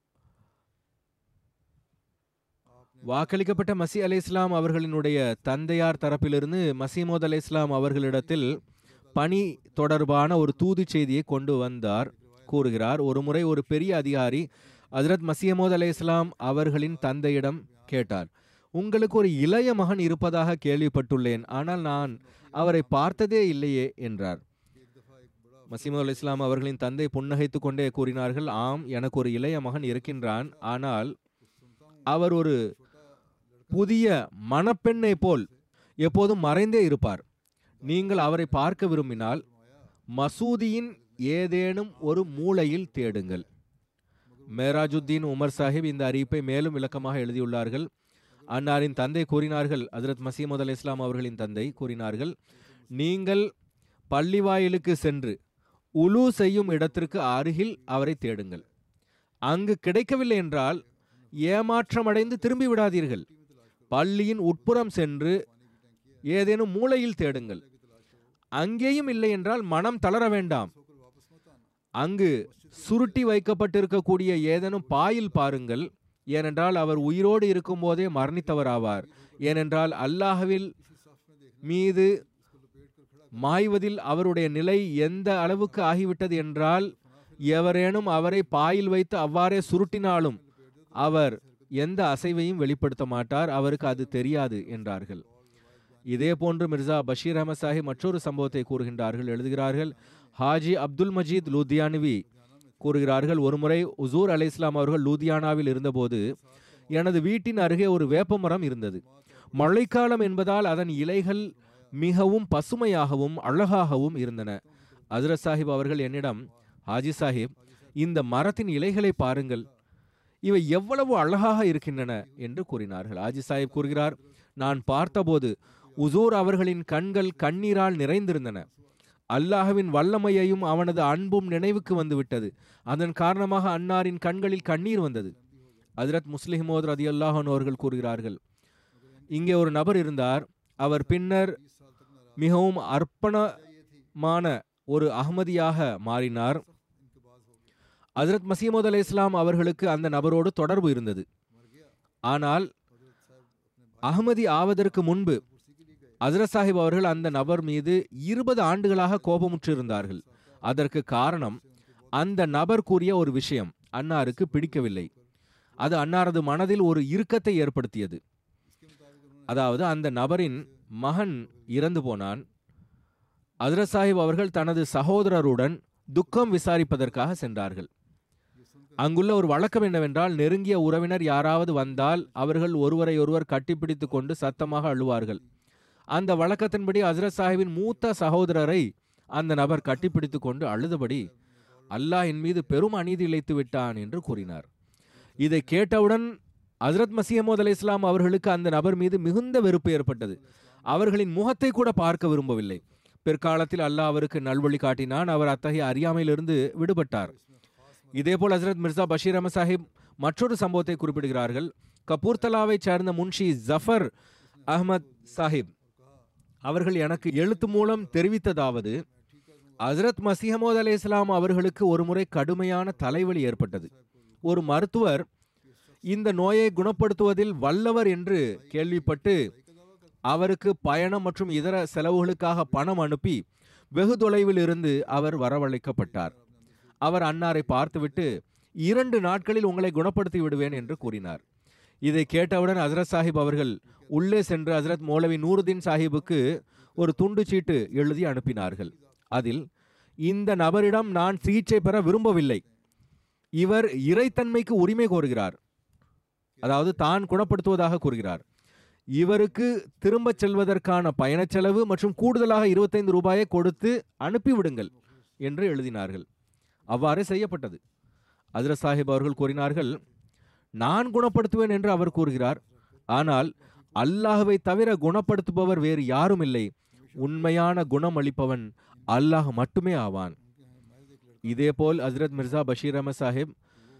வாக்களிக்கப்பட்ட மசி அலை இஸ்லாம் அவர்களினுடைய தந்தையார் தரப்பிலிருந்து மசீமோத் அலை இஸ்லாம் அவர்களிடத்தில் பணி தொடர்பான ஒரு தூது செய்தியை கொண்டு வந்தார் கூறுகிறார் ஒரு முறை ஒரு பெரிய அதிகாரி ஹஜரத் மசியமோத் அலை இஸ்லாம் அவர்களின் தந்தையிடம் கேட்டார் உங்களுக்கு ஒரு இளைய மகன் இருப்பதாக கேள்விப்பட்டுள்ளேன் ஆனால் நான் அவரை பார்த்ததே இல்லையே என்றார் மசீமது அலி இஸ்லாம் அவர்களின் தந்தை புன்னகைத்து கொண்டே கூறினார்கள் ஆம் எனக்கு ஒரு இளைய மகன் இருக்கின்றான் ஆனால் அவர் ஒரு புதிய மணப்பெண்ணை போல் எப்போதும் மறைந்தே இருப்பார் நீங்கள் அவரை பார்க்க விரும்பினால் மசூதியின் ஏதேனும் ஒரு மூலையில் தேடுங்கள் மேராஜுத்தீன் உமர் சாஹிப் இந்த அறிவிப்பை மேலும் விளக்கமாக எழுதியுள்ளார்கள் அன்னாரின் தந்தை கூறினார்கள் ஹஜரத் மசீமது அலி இஸ்லாம் அவர்களின் தந்தை கூறினார்கள் நீங்கள் பள்ளிவாயிலுக்கு சென்று உலு செய்யும் இடத்திற்கு அருகில் அவரை தேடுங்கள் அங்கு கிடைக்கவில்லை என்றால் ஏமாற்றமடைந்து திரும்பி விடாதீர்கள் பள்ளியின் உட்புறம் சென்று ஏதேனும் மூலையில் தேடுங்கள் அங்கேயும் இல்லை என்றால் மனம் தளர வேண்டாம் அங்கு சுருட்டி வைக்கப்பட்டிருக்கக்கூடிய ஏதேனும் பாயில் பாருங்கள் ஏனென்றால் அவர் உயிரோடு இருக்கும்போதே மரணித்தவராவார் ஏனென்றால் அல்லாஹ்வில் மீது மாய்வதில் அவருடைய நிலை எந்த அளவுக்கு ஆகிவிட்டது என்றால் எவரேனும் அவரை பாயில் வைத்து அவ்வாறே சுருட்டினாலும் அவர் எந்த அசைவையும் வெளிப்படுத்த மாட்டார் அவருக்கு அது தெரியாது என்றார்கள் இதே போன்று மிர்சா பஷீர் அஹமத் சாஹிப் மற்றொரு சம்பவத்தை கூறுகின்றார்கள் எழுதுகிறார்கள் ஹாஜி அப்துல் மஜீத் லுதியானவி கூறுகிறார்கள் ஒருமுறை உசூர் அலை இஸ்லாம் அவர்கள் லூதியானாவில் இருந்தபோது எனது வீட்டின் அருகே ஒரு வேப்பமரம் இருந்தது மழைக்காலம் என்பதால் அதன் இலைகள் மிகவும் பசுமையாகவும் அழகாகவும் இருந்தன ஹஜரத் சாஹிப் அவர்கள் என்னிடம் ஹாஜி சாஹிப் இந்த மரத்தின் இலைகளை பாருங்கள் இவை எவ்வளவு அழகாக இருக்கின்றன என்று கூறினார்கள் ஹாஜி சாஹிப் கூறுகிறார் நான் பார்த்தபோது உசூர் அவர்களின் கண்கள் கண்ணீரால் நிறைந்திருந்தன அல்லாஹ்வின் வல்லமையையும் அவனது அன்பும் நினைவுக்கு வந்துவிட்டது அதன் காரணமாக அன்னாரின் கண்களில் கண்ணீர் வந்தது ஹஜரத் முஸ்லிமோத் ரதி அல்லாஹன் அவர்கள் கூறுகிறார்கள் இங்கே ஒரு நபர் இருந்தார் அவர் பின்னர் மிகவும் அர்ப்பணமான ஒரு அகமதியாக மாறினார் ஹஜரத் மசீமது அலை இஸ்லாம் அவர்களுக்கு அந்த நபரோடு தொடர்பு இருந்தது ஆனால் அகமதி ஆவதற்கு முன்பு ஹஜரத் சாஹிப் அவர்கள் அந்த நபர் மீது இருபது ஆண்டுகளாக கோபமுற்றிருந்தார்கள் அதற்கு காரணம் அந்த நபர் கூறிய ஒரு விஷயம் அன்னாருக்கு பிடிக்கவில்லை அது அன்னாரது மனதில் ஒரு இறுக்கத்தை ஏற்படுத்தியது அதாவது அந்த நபரின் மகன் இறந்து போனான் ஹஜரத் சாஹிப் அவர்கள் தனது சகோதரருடன் துக்கம் விசாரிப்பதற்காக சென்றார்கள் அங்குள்ள ஒரு வழக்கம் என்னவென்றால் நெருங்கிய உறவினர் யாராவது வந்தால் அவர்கள் ஒருவரை ஒருவர் கட்டிப்பிடித்து கொண்டு சத்தமாக அழுவார்கள் அந்த வழக்கத்தின்படி ஹஜரத் சாஹிபின் மூத்த சகோதரரை அந்த நபர் கட்டிப்பிடித்து கொண்டு அழுதபடி அல்லாஹ் என் மீது பெரும் அநீதி இழைத்து விட்டான் என்று கூறினார் இதை கேட்டவுடன் ஹஜரத் மசீமது அலை இஸ்லாம் அவர்களுக்கு அந்த நபர் மீது மிகுந்த வெறுப்பு ஏற்பட்டது அவர்களின் முகத்தை கூட பார்க்க விரும்பவில்லை பிற்காலத்தில் அல்லாஹ் அவருக்கு நல்வழி காட்டினான் அவர் அத்தகைய அறியாமையிலிருந்து விடுபட்டார் இதேபோல் ஹசரத் மிர்சா பஷீர் அஹமத் சாஹிப் மற்றொரு சம்பவத்தை குறிப்பிடுகிறார்கள் கபூர்தலாவை சார்ந்த முன்ஷி ஜஃபர் அஹ்மத் சாஹிப் அவர்கள் எனக்கு எழுத்து மூலம் தெரிவித்ததாவது ஹசரத் மசிஹமோத் அலே இஸ்லாம் அவர்களுக்கு ஒருமுறை கடுமையான தலைவலி ஏற்பட்டது ஒரு மருத்துவர் இந்த நோயை குணப்படுத்துவதில் வல்லவர் என்று கேள்விப்பட்டு அவருக்கு பயணம் மற்றும் இதர செலவுகளுக்காக பணம் அனுப்பி வெகு தொலைவில் இருந்து அவர் வரவழைக்கப்பட்டார் அவர் அன்னாரை பார்த்துவிட்டு இரண்டு நாட்களில் உங்களை குணப்படுத்தி விடுவேன் என்று கூறினார் இதை கேட்டவுடன் ஹசரத் சாஹிப் அவர்கள் உள்ளே சென்று ஹசரத் மௌலவி நூருதீன் சாஹிபுக்கு ஒரு துண்டு சீட்டு எழுதி அனுப்பினார்கள் அதில் இந்த நபரிடம் நான் சிகிச்சை பெற விரும்பவில்லை இவர் இறைத்தன்மைக்கு உரிமை கோருகிறார் அதாவது தான் குணப்படுத்துவதாக கூறுகிறார் இவருக்கு திரும்பச் செல்வதற்கான பயணச் செலவு மற்றும் கூடுதலாக இருபத்தைந்து ரூபாயை கொடுத்து அனுப்பிவிடுங்கள் என்று எழுதினார்கள் அவ்வாறே செய்யப்பட்டது ஹஜரத் சாஹிப் அவர்கள் கூறினார்கள் நான் குணப்படுத்துவேன் என்று அவர் கூறுகிறார் ஆனால் அல்லாஹ்வை தவிர குணப்படுத்துபவர் வேறு யாரும் இல்லை உண்மையான குணம் அளிப்பவன் அல்லாஹ் மட்டுமே ஆவான் இதேபோல் ஹஜரத் மிர்சா பஷீர் அஹமத் சாஹிப்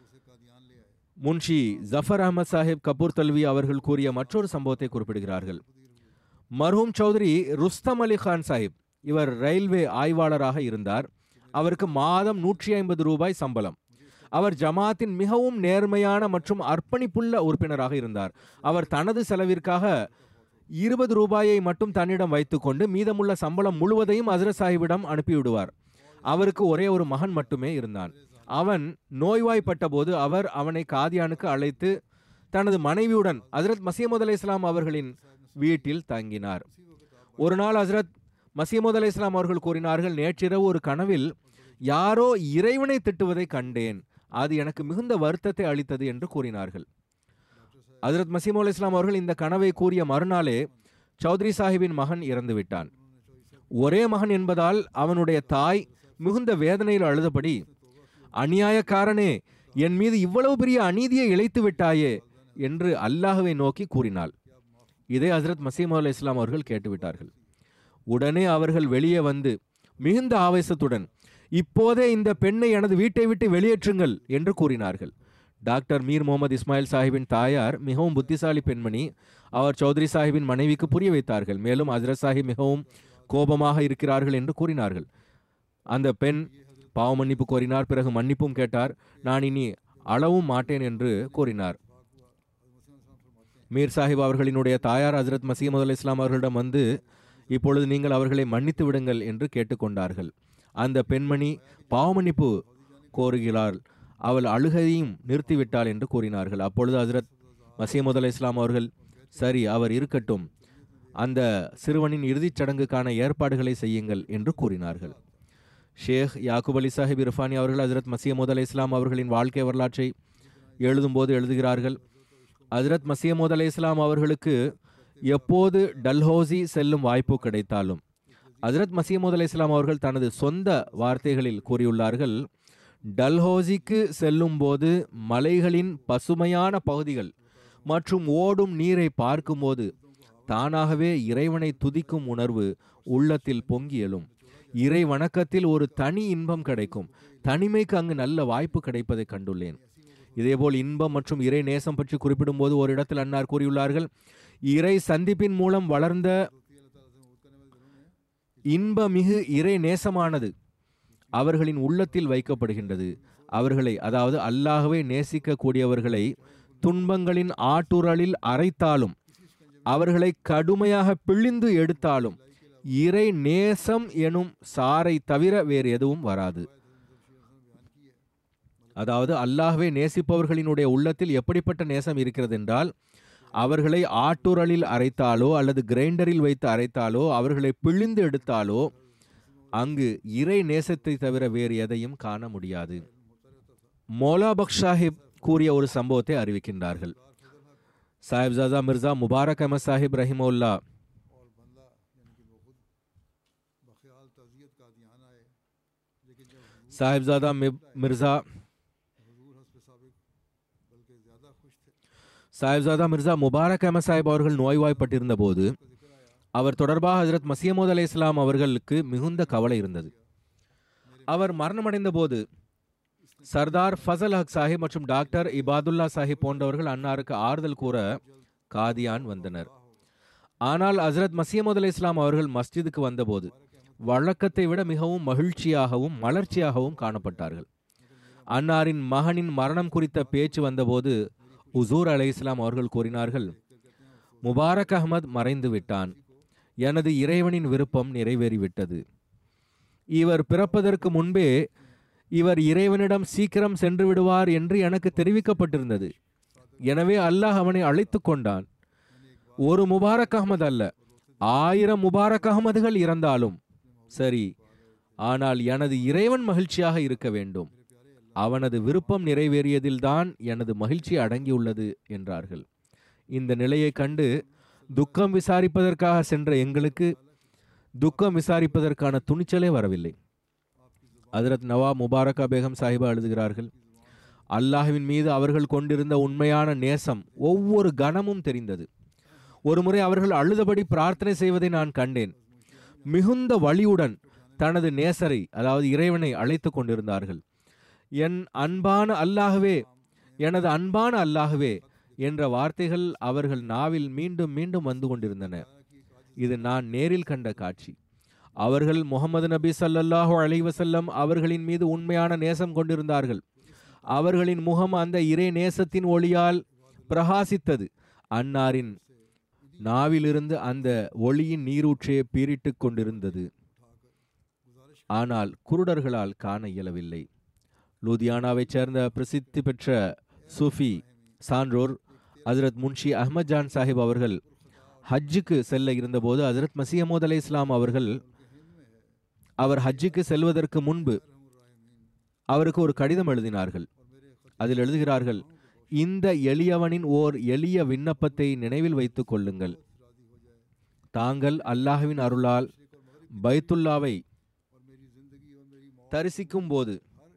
முன்ஷி ஜஃபர் அஹமத் சாஹிப் கபூர் தல்வி அவர்கள் கூறிய மற்றொரு சம்பவத்தை குறிப்பிடுகிறார்கள் மர்ஹூம் சௌத்ரி ருஸ்தம் அலி கான் சாஹிப் இவர் ரயில்வே ஆய்வாளராக இருந்தார் அவருக்கு மாதம் நூற்றி ஐம்பது ரூபாய் சம்பளம் அவர் ஜமாத்தின் மிகவும் நேர்மையான மற்றும் அர்ப்பணிப்புள்ள உறுப்பினராக இருந்தார் அவர் தனது செலவிற்காக இருபது ரூபாயை மட்டும் தன்னிடம் வைத்துக்கொண்டு மீதமுள்ள சம்பளம் முழுவதையும் ஹசரத் சாஹிபிடம் அனுப்பிவிடுவார் அவருக்கு ஒரே ஒரு மகன் மட்டுமே இருந்தான் அவன் நோய்வாய்ப்பட்ட போது அவர் அவனை காதியானுக்கு அழைத்து தனது மனைவியுடன் ஹசரத் மசீமது அலை இஸ்லாம் அவர்களின் வீட்டில் தங்கினார் ஒரு நாள் ஹசரத் மசீமது அலை இஸ்லாம் அவர்கள் கூறினார்கள் நேற்றிரவு ஒரு கனவில் யாரோ இறைவனை திட்டுவதை கண்டேன் அது எனக்கு மிகுந்த வருத்தத்தை அளித்தது என்று கூறினார்கள் ஹசரத் மசீமு அலி இஸ்லாம் அவர்கள் இந்த கனவை கூறிய மறுநாளே சௌத்ரி சாஹிப்பின் மகன் இறந்து விட்டான் ஒரே மகன் என்பதால் அவனுடைய தாய் மிகுந்த வேதனையில் அழுதபடி அநியாயக்காரனே என் மீது இவ்வளவு பெரிய அநீதியை இழைத்து விட்டாயே என்று அல்லாஹுவை நோக்கி கூறினாள் இதை ஹசரத் மசீம் அலி இஸ்லாம் அவர்கள் கேட்டுவிட்டார்கள் உடனே அவர்கள் வெளியே வந்து மிகுந்த ஆவேசத்துடன் இப்போதே இந்த பெண்ணை எனது வீட்டை விட்டு வெளியேற்றுங்கள் என்று கூறினார்கள் டாக்டர் மீர் முகமது இஸ்மாயில் சாஹிப்பின் தாயார் மிகவும் புத்திசாலி பெண்மணி அவர் சௌத்ரி சாஹிப்பின் மனைவிக்கு புரிய வைத்தார்கள் மேலும் ஹசரத் சாஹிப் மிகவும் கோபமாக இருக்கிறார்கள் என்று கூறினார்கள் அந்த பெண் பாவ மன்னிப்பு கோரினார் பிறகு மன்னிப்பும் கேட்டார் நான் இனி அளவும் மாட்டேன் என்று கூறினார் மீர் சாஹிப் அவர்களினுடைய தாயார் ஹசரத் மசீமது அலி இஸ்லாம் அவர்களிடம் வந்து இப்பொழுது நீங்கள் அவர்களை மன்னித்து விடுங்கள் என்று கேட்டுக்கொண்டார்கள் அந்த பெண்மணி பாவமன்னிப்பு கோருகிறாள் அவள் அழுகையும் நிறுத்திவிட்டாள் என்று கூறினார்கள் அப்பொழுது ஹசரத் மசீமது அலி இஸ்லாம் அவர்கள் சரி அவர் இருக்கட்டும் அந்த சிறுவனின் இறுதிச் சடங்குக்கான ஏற்பாடுகளை செய்யுங்கள் என்று கூறினார்கள் ஷேக் யாக்கூப் அலி சாஹிப் இரஃபானி அவர்கள் ஹஜரத் மசியமோத் அலை இஸ்லாம் அவர்களின் வாழ்க்கை வரலாற்றை எழுதும்போது எழுதுகிறார்கள் ஹஜரத் மசியமோத் அலை இஸ்லாம் அவர்களுக்கு எப்போது டல்ஹௌசி செல்லும் வாய்ப்பு கிடைத்தாலும் ஹஜரத் மசியமோத் அலை இஸ்லாம் அவர்கள் தனது சொந்த வார்த்தைகளில் கூறியுள்ளார்கள் டல்ஹௌசிக்கு செல்லும்போது மலைகளின் பசுமையான பகுதிகள் மற்றும் ஓடும் நீரை பார்க்கும்போது தானாகவே இறைவனை துதிக்கும் உணர்வு உள்ளத்தில் பொங்கி எழும் இறை வணக்கத்தில் ஒரு தனி இன்பம் கிடைக்கும் தனிமைக்கு அங்கு நல்ல வாய்ப்பு கிடைப்பதை கண்டுள்ளேன் இதேபோல் இன்பம் மற்றும் இறை நேசம் பற்றி குறிப்பிடும்போது ஒரு இடத்தில் அன்னார் கூறியுள்ளார்கள் இறை சந்திப்பின் மூலம் வளர்ந்த இன்பமிகு இறை நேசமானது அவர்களின் உள்ளத்தில் வைக்கப்படுகின்றது அவர்களை அதாவது அல்லாஹ்வை நேசிக்கக்கூடியவர்களை துன்பங்களின் ஆட்டுரலில் அரைத்தாலும் அவர்களை கடுமையாக பிழிந்து எடுத்தாலும் இறை நேசம் எனும் சாரை தவிர வேறு எதுவும் வராது அதாவது அல்லாஹ்வை நேசிப்பவர்களினுடைய உள்ளத்தில் எப்படிப்பட்ட நேசம் இருக்கிறது என்றால் அவர்களை ஆட்டுரலில் அரைத்தாலோ அல்லது கிரைண்டரில் வைத்து அரைத்தாலோ அவர்களை பிழிந்து எடுத்தாலோ அங்கு இறை நேசத்தை தவிர வேறு எதையும் காண முடியாது மௌலா பக்ஷ் சாஹிப் கூறிய ஒரு சம்பவத்தை அறிவிக்கின்றார்கள் சாஹிப்ஜாதா மிர்சா முபாரக் அஹமத் சாஹிப் ரஹிமுல்லா और बंदा यानी कि वो खुद बख्याल तजियत का ध्यान आए लेकिन जब சாஹிப்ஜாதா மிப்- மிர்சா हजूर हस्ब साबिक बल्कि ज़्यादा खुश थे சாஹிப்ஜாதா மிர்சா முபாரக் அஹமத் சாஹிப் அவர்கள் நோய்வாய்ப்பட்டிருந்த போது அவர் தொடர்பாக ஹஜரத் மசியமோத் அலை இஸ்லாம் அவர்களுக்கு மிகுந்த கவலை இருந்தது அவர் மரணமடைந்த போது சர்தார் ஃபசல் ஹக் சாஹிப் மற்றும் டாக்டர் இபாதுல்லா சாஹிப் போன்றவர்கள் அன்னாருக்கு ஆறுதல் கூற காதியான் வந்தனர் ஆனால் ஹசரத் மசியமோத் அலை இஸ்லாம் அவர்கள் மஸ்ஜிதுக்கு வந்தபோது வழக்கத்தை விட மிகவும் மகிழ்ச்சியாகவும் மலர்ச்சியாகவும் காணப்பட்டார்கள் அன்னாரின் மகனின் மரணம் குறித்த பேச்சு வந்தபோது உசூர் அலை இஸ்லாம் அவர்கள் கூறினார்கள் முபாரக் அஹ்மத் மறைந்து விட்டான் எனது இறைவனின் விருப்பம் நிறைவேறிவிட்டது இவர் பிறப்பதற்கு முன்பே இவர் இறைவனிடம் சீக்கிரம் சென்று விடுவார் என்று எனக்கு தெரிவிக்கப்பட்டிருந்தது எனவே அல்லாஹ் அவனை அழைத்து கொண்டான் ஒரு முபாரக் அகமது அல்ல ஆயிரம் முபாரக் அகமதுகள் இறந்தாலும் சரி ஆனால் எனது இறைவன் மகிழ்ச்சியாக இருக்க வேண்டும் அவனது விருப்பம் நிறைவேறியதில்தான் எனது மகிழ்ச்சி அடங்கியுள்ளது என்றார்கள் இந்த நிலையை கண்டு துக்கம் விசாரிப்பதற்காக சென்ற எங்களுக்கு துக்கம் விசாரிப்பதற்கான துணிச்சலே வரவில்லை ஹஜரத் நவாப் முபாரக்கா பேகம் சாஹிபா எழுதுகிறார்கள் அல்லாஹ்வின் மீது அவர்கள் கொண்டிருந்த உண்மையான நேசம் ஒவ்வொரு கணமும் தெரிந்தது ஒருமுறை அவர்கள் அழுதபடி பிரார்த்தனை செய்வதை நான் கண்டேன் மிகுந்த வலியுடன் தனது நேசரை அதாவது இறைவனை அழைத்து கொண்டிருந்தார்கள் என் அன்பான அல்லாஹ்வே எனது அன்பான அல்லாஹ்வே என்ற வார்த்தைகள் அவர்கள் நாவில் மீண்டும் மீண்டும் வந்து கொண்டிருந்தன இது நான் நேரில் கண்ட காட்சி அவர்கள் முகமது நபி ஸல்லல்லாஹு அலைஹி வஸல்லம் அவர்களின் மீது உண்மையான நேசம் கொண்டிருந்தார்கள் அவர்களின் முகம் அந்த இறை நேசத்தின் ஒளியால் பிரகாசித்தது அன்னாரின் நாவிலிருந்து அந்த ஒளியின் நீரூற்றே பீரிட்டு கொண்டிருந்தது ஆனால் குருடர்களால் காண இயலவில்லை லூதியானாவைச் சேர்ந்த பிரசித்தி பெற்ற சூஃபி சான்றோர் ஹஜரத் முன்ஷி அஹ்மத் ஜான் சாஹிப் அவர்கள் ஹஜ்ஜுக்கு செல்ல இருந்தபோது ஹஜரத் மசியமோத் அலை இஸ்லாம் அவர்கள் அவர் ஹஜ்ஜுக்கு செல்வதற்கு முன்பு அவருக்கு ஒரு கடிதம் எழுதினார்கள் அதில் எழுதுகிறார்கள் இந்த எளியவனின் ஓர் எளிய விண்ணப்பத்தை நினைவில் வைத்துக் கொள்ளுங்கள் தாங்கள் அல்லாஹ்வின் அருளால் பைத்துல்லாவை தரிசிக்கும் போது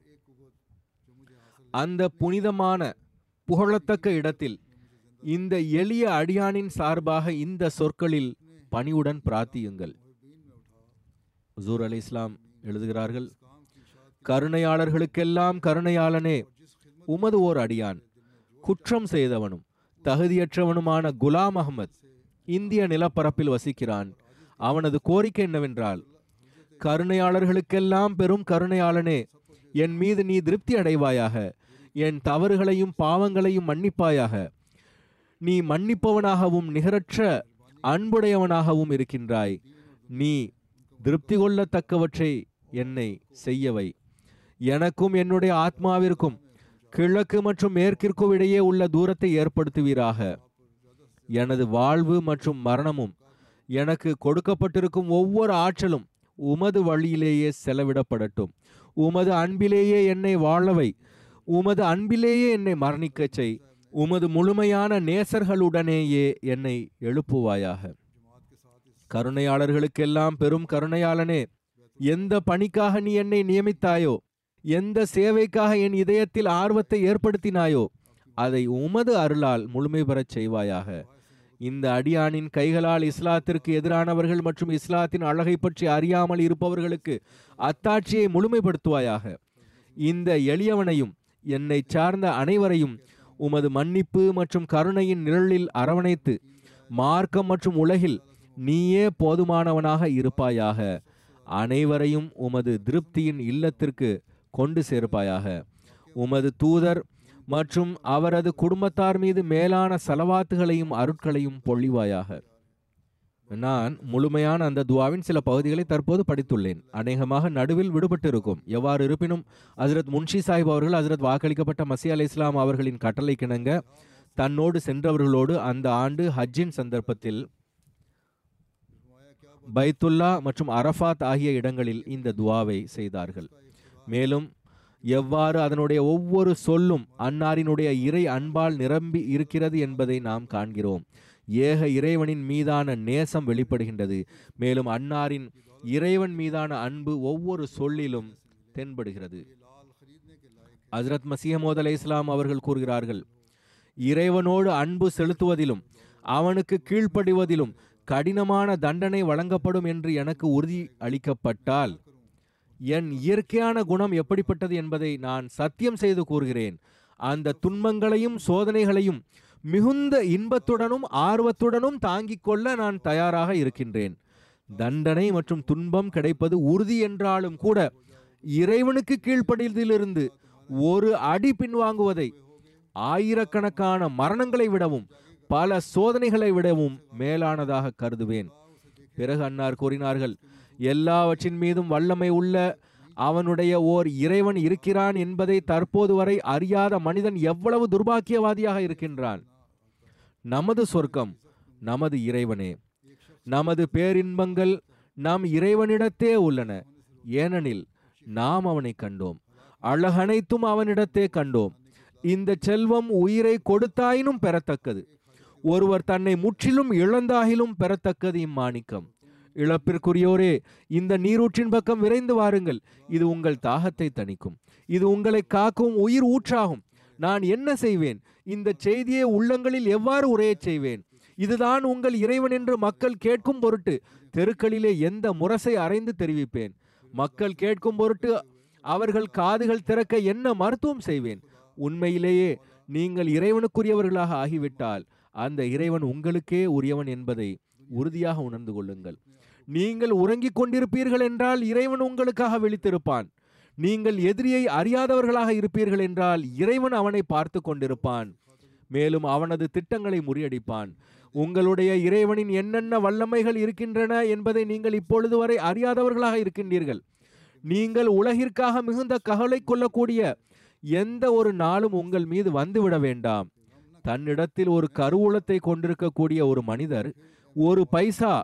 அந்த புனிதமான புகழத்தக்க இடத்தில் இந்த எளிய அடியானின் சார்பாக இந்த சொற்களில் பணிவுடன் பிரார்த்தியுங்கள் ஹுசூர் அலி இஸ்லாம் எழுதுகிறார்கள் கருணையாளர்களுக்கெல்லாம் கருணையாளனே உமது ஓர் அடியான் குற்றம் செய்தவனும் தகுதியற்றவனுமான குலாம் அகமத் இந்திய நிலப்பரப்பில் வசிக்கிறான் அவனது கோரிக்கை என்னவென்றால் கருணையாளர்களுக்கெல்லாம் பெரும் கருணையாளனே என் மீது நீ திருப்தி அடைவாயாக என் தவறுகளையும் பாவங்களையும் மன்னிப்பாயாக நீ மன்னிப்பவனாகவும் நிகரற்ற அன்புடையவனாகவும் இருக்கின்றாய் நீ திருப்தி கொள்ளத்தக்கவற்றை என்னை செய்யவை எனக்கும் என்னுடைய ஆத்மாவிற்கும் கிழக்கு மற்றும் மேற்கிற்கும் இடையே உள்ள தூரத்தை ஏற்படுத்துவீராக எனது வாழ்வு மற்றும் மரணமும் எனக்கு கொடுக்கப்பட்டிருக்கும் ஒவ்வொரு ஆற்றலும் உமது வழியிலேயே செலவிடப்படட்டும் உமது அன்பிலேயே என்னை வாழவை உமது அன்பிலேயே என்னை மரணிக்கச் செய் உமது முழுமையான நேசர்களுடனேயே என்னை எழுப்புவாயாக கருணையாளர்களுக்கெல்லாம் பெரும் கருணையாளனே எந்த பணிக்காக நீ என்னை நியமித்தாயோ எந்த சேவைக்காக என் இதயத்தில் ஆர்வத்தை ஏற்படுத்தினாயோ அதை உமது அருளால் முழுமை பெறச் செய்வாயாக இந்த அடியானின் கைகளால் இஸ்லாத்திற்கு எதிரானவர்கள் மற்றும் இஸ்லாத்தின் அழகை பற்றி அறியாமல் இருப்பவர்களுக்கு அத்தாட்சியை முழுமைப்படுத்துவாயாக இந்த எளியவனையும் என்னை சார்ந்த அனைவரையும் உமது மன்னிப்பு மற்றும் கருணையின் நிழலில் அரவணைத்து மார்க்கம் மற்றும் உலகில் நீயே போதுமானவனாக இருப்பாயாக அனைவரையும் உமது திருப்தியின் இல்லத்திற்கு கொண்டு சேர்ப்பாயாக உமது தூதர் மற்றும் அவரது குடும்பத்தார் மீது மேலான செலவாத்துகளையும் அருட்களையும் பொழிவாயாக நான் முழுமையான அந்த துவாவின் சில பகுதிகளை தற்போது படித்துள்ளேன் அநேகமாக நடுவில் விடுபட்டு இருக்கும் எவ்வாறு இருப்பினும் ஹசரத் முன்ஷி சாஹிப் அவர்கள் ஹசரத் வாக்களிக்கப்பட்ட மசி அலை இஸ்லாம் அவர்களின் கட்டளை கிணங்க தன்னோடு சென்றவர்களோடு அந்த ஆண்டு ஹஜ்ஜின் சந்தர்ப்பத்தில் பைத்துல்லா மற்றும் அரஃபாத் ஆகிய இடங்களில் இந்த துவாவை செய்தார்கள் மேலும் எவ்வாறு அதனுடைய ஒவ்வொரு சொல்லும் அன்னாரினுடைய இறை அன்பால் நிரம்பி இருக்கிறது என்பதை நாம் காண்கிறோம் ஏக இறைவனின் மீதான நேசம் வெளிப்படுகின்றது மேலும் அன்னாரின் இறைவன் மீதான அன்பு ஒவ்வொரு சொல்லிலும் தென்படுகிறது ஹஜரத் மசீஹமோத் அலை இஸ்லாம் அவர்கள் கூறுகிறார்கள் இறைவனோடு அன்பு செலுத்துவதிலும் அவனுக்கு கீழ்ப்படிவதிலும் கடினமான தண்டனை வழங்கப்படும் என்று எனக்கு உறுதி அளிக்கப்பட்டால் என் இயற்கையான குணம் எப்படிப்பட்டது என்பதை நான் சத்தியம் செய்து கூறுகிறேன் அந்த துன்பங்களையும் சோதனைகளையும் மிகுந்த இன்பத்துடனும் ஆர்வத்துடனும் தாங்கிக் கொள்ள நான் தயாராக இருக்கின்றேன் தண்டனை மற்றும் துன்பம் கிடைப்பது உறுதி என்றாலும் கூட இறைவனுக்கு கீழ்ப்படியதிலிருந்து ஒரு அடி பின்வாங்குவதை ஆயிரக்கணக்கான மரணங்களை விடவும் பல சோதனைகளை விடவும் மேலானதாக கருதுவேன் பிறகு அன்னார் கூறினார்கள் எல்லாவற்றின் மீதும் வல்லமை உள்ள அவனுடைய ஓர் இறைவன் இருக்கிறான் என்பதை தற்போது வரை அறியாத மனிதன் எவ்வளவு துர்பாக்கியவாதியாக இருக்கின்றான் நமது சொர்க்கம் நமது இறைவனே நமது பேரின்பங்கள் நம் இறைவனிடத்தே உள்ளன ஏனெனில் நாம் அவனை கண்டோம் அழகனைத்தும் அவனிடத்தே கண்டோம் இந்த செல்வம் உயிரை கொடுத்தாயினும் பெறத்தக்கது ஒருவர் தன்னை முற்றிலும் இழந்தாகிலும் பெறத்தக்கது இம்மாணிக்கம் இழப்பிற்குரியோரே இந்த நீரூற்றின் பக்கம் விரைந்து வாருங்கள் இது உங்கள் தாகத்தை தணிக்கும் இது உங்களை காக்கும் உயிர் ஊற்றாகும் நான் என்ன செய்வேன் இந்த செய்தியை உள்ளங்களில் எவ்வாறு உரையச் செய்வேன் இதுதான் உங்கள் இறைவன் என்று மக்கள் கேட்கும் பொருட்டு தெருக்களிலே எந்த முரசை அறைந்து தெரிவிப்பேன் மக்கள் கேட்கும் பொருட்டு அவர்கள் காதுகள் திறக்க என்ன மருத்துவம் செய்வேன் உண்மையிலேயே நீங்கள் இறைவனுக்குரியவர்களாக ஆகிவிட்டால் அந்த இறைவன் உங்களுக்கே உரியவன் என்பதை உறுதியாக உணர்ந்து கொள்ளுங்கள் நீங்கள் உறங்கிக் கொண்டிருப்பீர்கள் என்றால் இறைவன் உங்களுக்காக விழித்திருப்பான் நீங்கள் எதிரியை அறியாதவர்களாக இருப்பீர்கள் என்றால் இறைவன் அவனை பார்த்து கொண்டிருப்பான் மேலும் அவனது திட்டங்களை முறியடிப்பான் உங்களுடைய இறைவனின் என்னென்ன வல்லமைகள் இருக்கின்றன என்பதை நீங்கள் இப்பொழுது வரை அறியாதவர்களாக இருக்கின்றீர்கள் நீங்கள் உலகிற்காக மிகுந்த கவலை கொள்ளக்கூடிய எந்த ஒரு நாளும் உங்கள் மீது வந்துவிட வேண்டாம் தன்னிடத்தில் ஒரு கருவூலத்தை கொண்டிருக்கக்கூடிய ஒரு மனிதர் ஒரு பைசா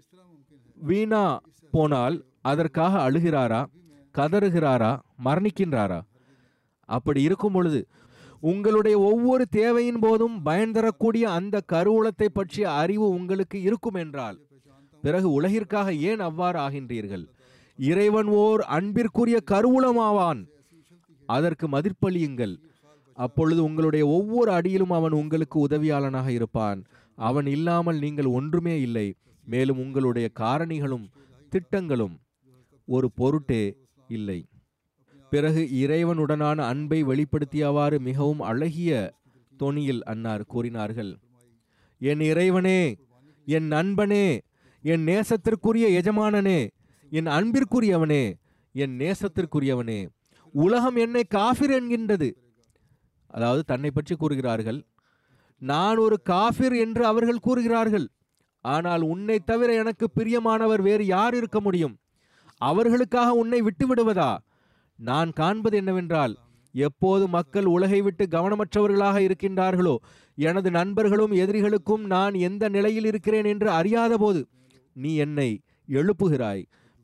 வீணா போனால் அதற்காக அழுகிறாரா கதறுகிறாரா மரணிக்கின்றாரா அப்படி இருக்கும் பொழுது உங்களுடைய ஒவ்வொரு தேவையின் போதும் பயன் தரக்கூடிய அந்த கருவூலத்தை பற்றிய அறிவு உங்களுக்கு இருக்கும் என்றால் பிறகு உலகிற்காக ஏன் அவ்வாறு ஆகின்றீர்கள் இறைவன் ஓர் அன்பிற்குரிய கருவூலமாவான் அதற்கு மதிப்பளியுங்கள் அப்பொழுது உங்களுடைய ஒவ்வொரு அடியிலும் அவன் உங்களுக்கு உதவியாளனாக இருப்பான் அவன் இல்லாமல் நீங்கள் ஒன்றுமே இல்லை மேலும் உங்களுடைய காரணிகளும் திட்டங்களும் ஒரு பொருட்டே இல்லை பிறகு இறைவனுடனான அன்பை வெளிப்படுத்தியவாறு மிகவும் அழகிய தொனியில் அன்னார் கூறினார்கள் என் இறைவனே என் நண்பனே என் நேசத்திற்குரிய எஜமானனே என் அன்பிற்குரியவனே என் நேசத்திற்குரியவனே உலகம் என்னை காஃபிர் என்கின்றது அதாவது தன்னை பற்றி கூறுகிறார்கள் நான் ஒரு காஃபிர் என்று அவர்கள் கூறுகிறார்கள் ஆனால் உன்னை தவிர எனக்கு பிரியமானவர் வேறு யார் இருக்க முடியும் அவர்களுக்காக உன்னை விட்டு விடுவதா நான் காண்பது என்னவென்றால் எப்போது மக்கள் உலகை விட்டு கவனமற்றவர்களாக இருக்கின்றார்களோ எனது நண்பர்களும் எதிரிகளுக்கும் நான் எந்த நிலையில் இருக்கிறேன் என்று அறியாத போது நீ என்னை எழுப்புகிறாய்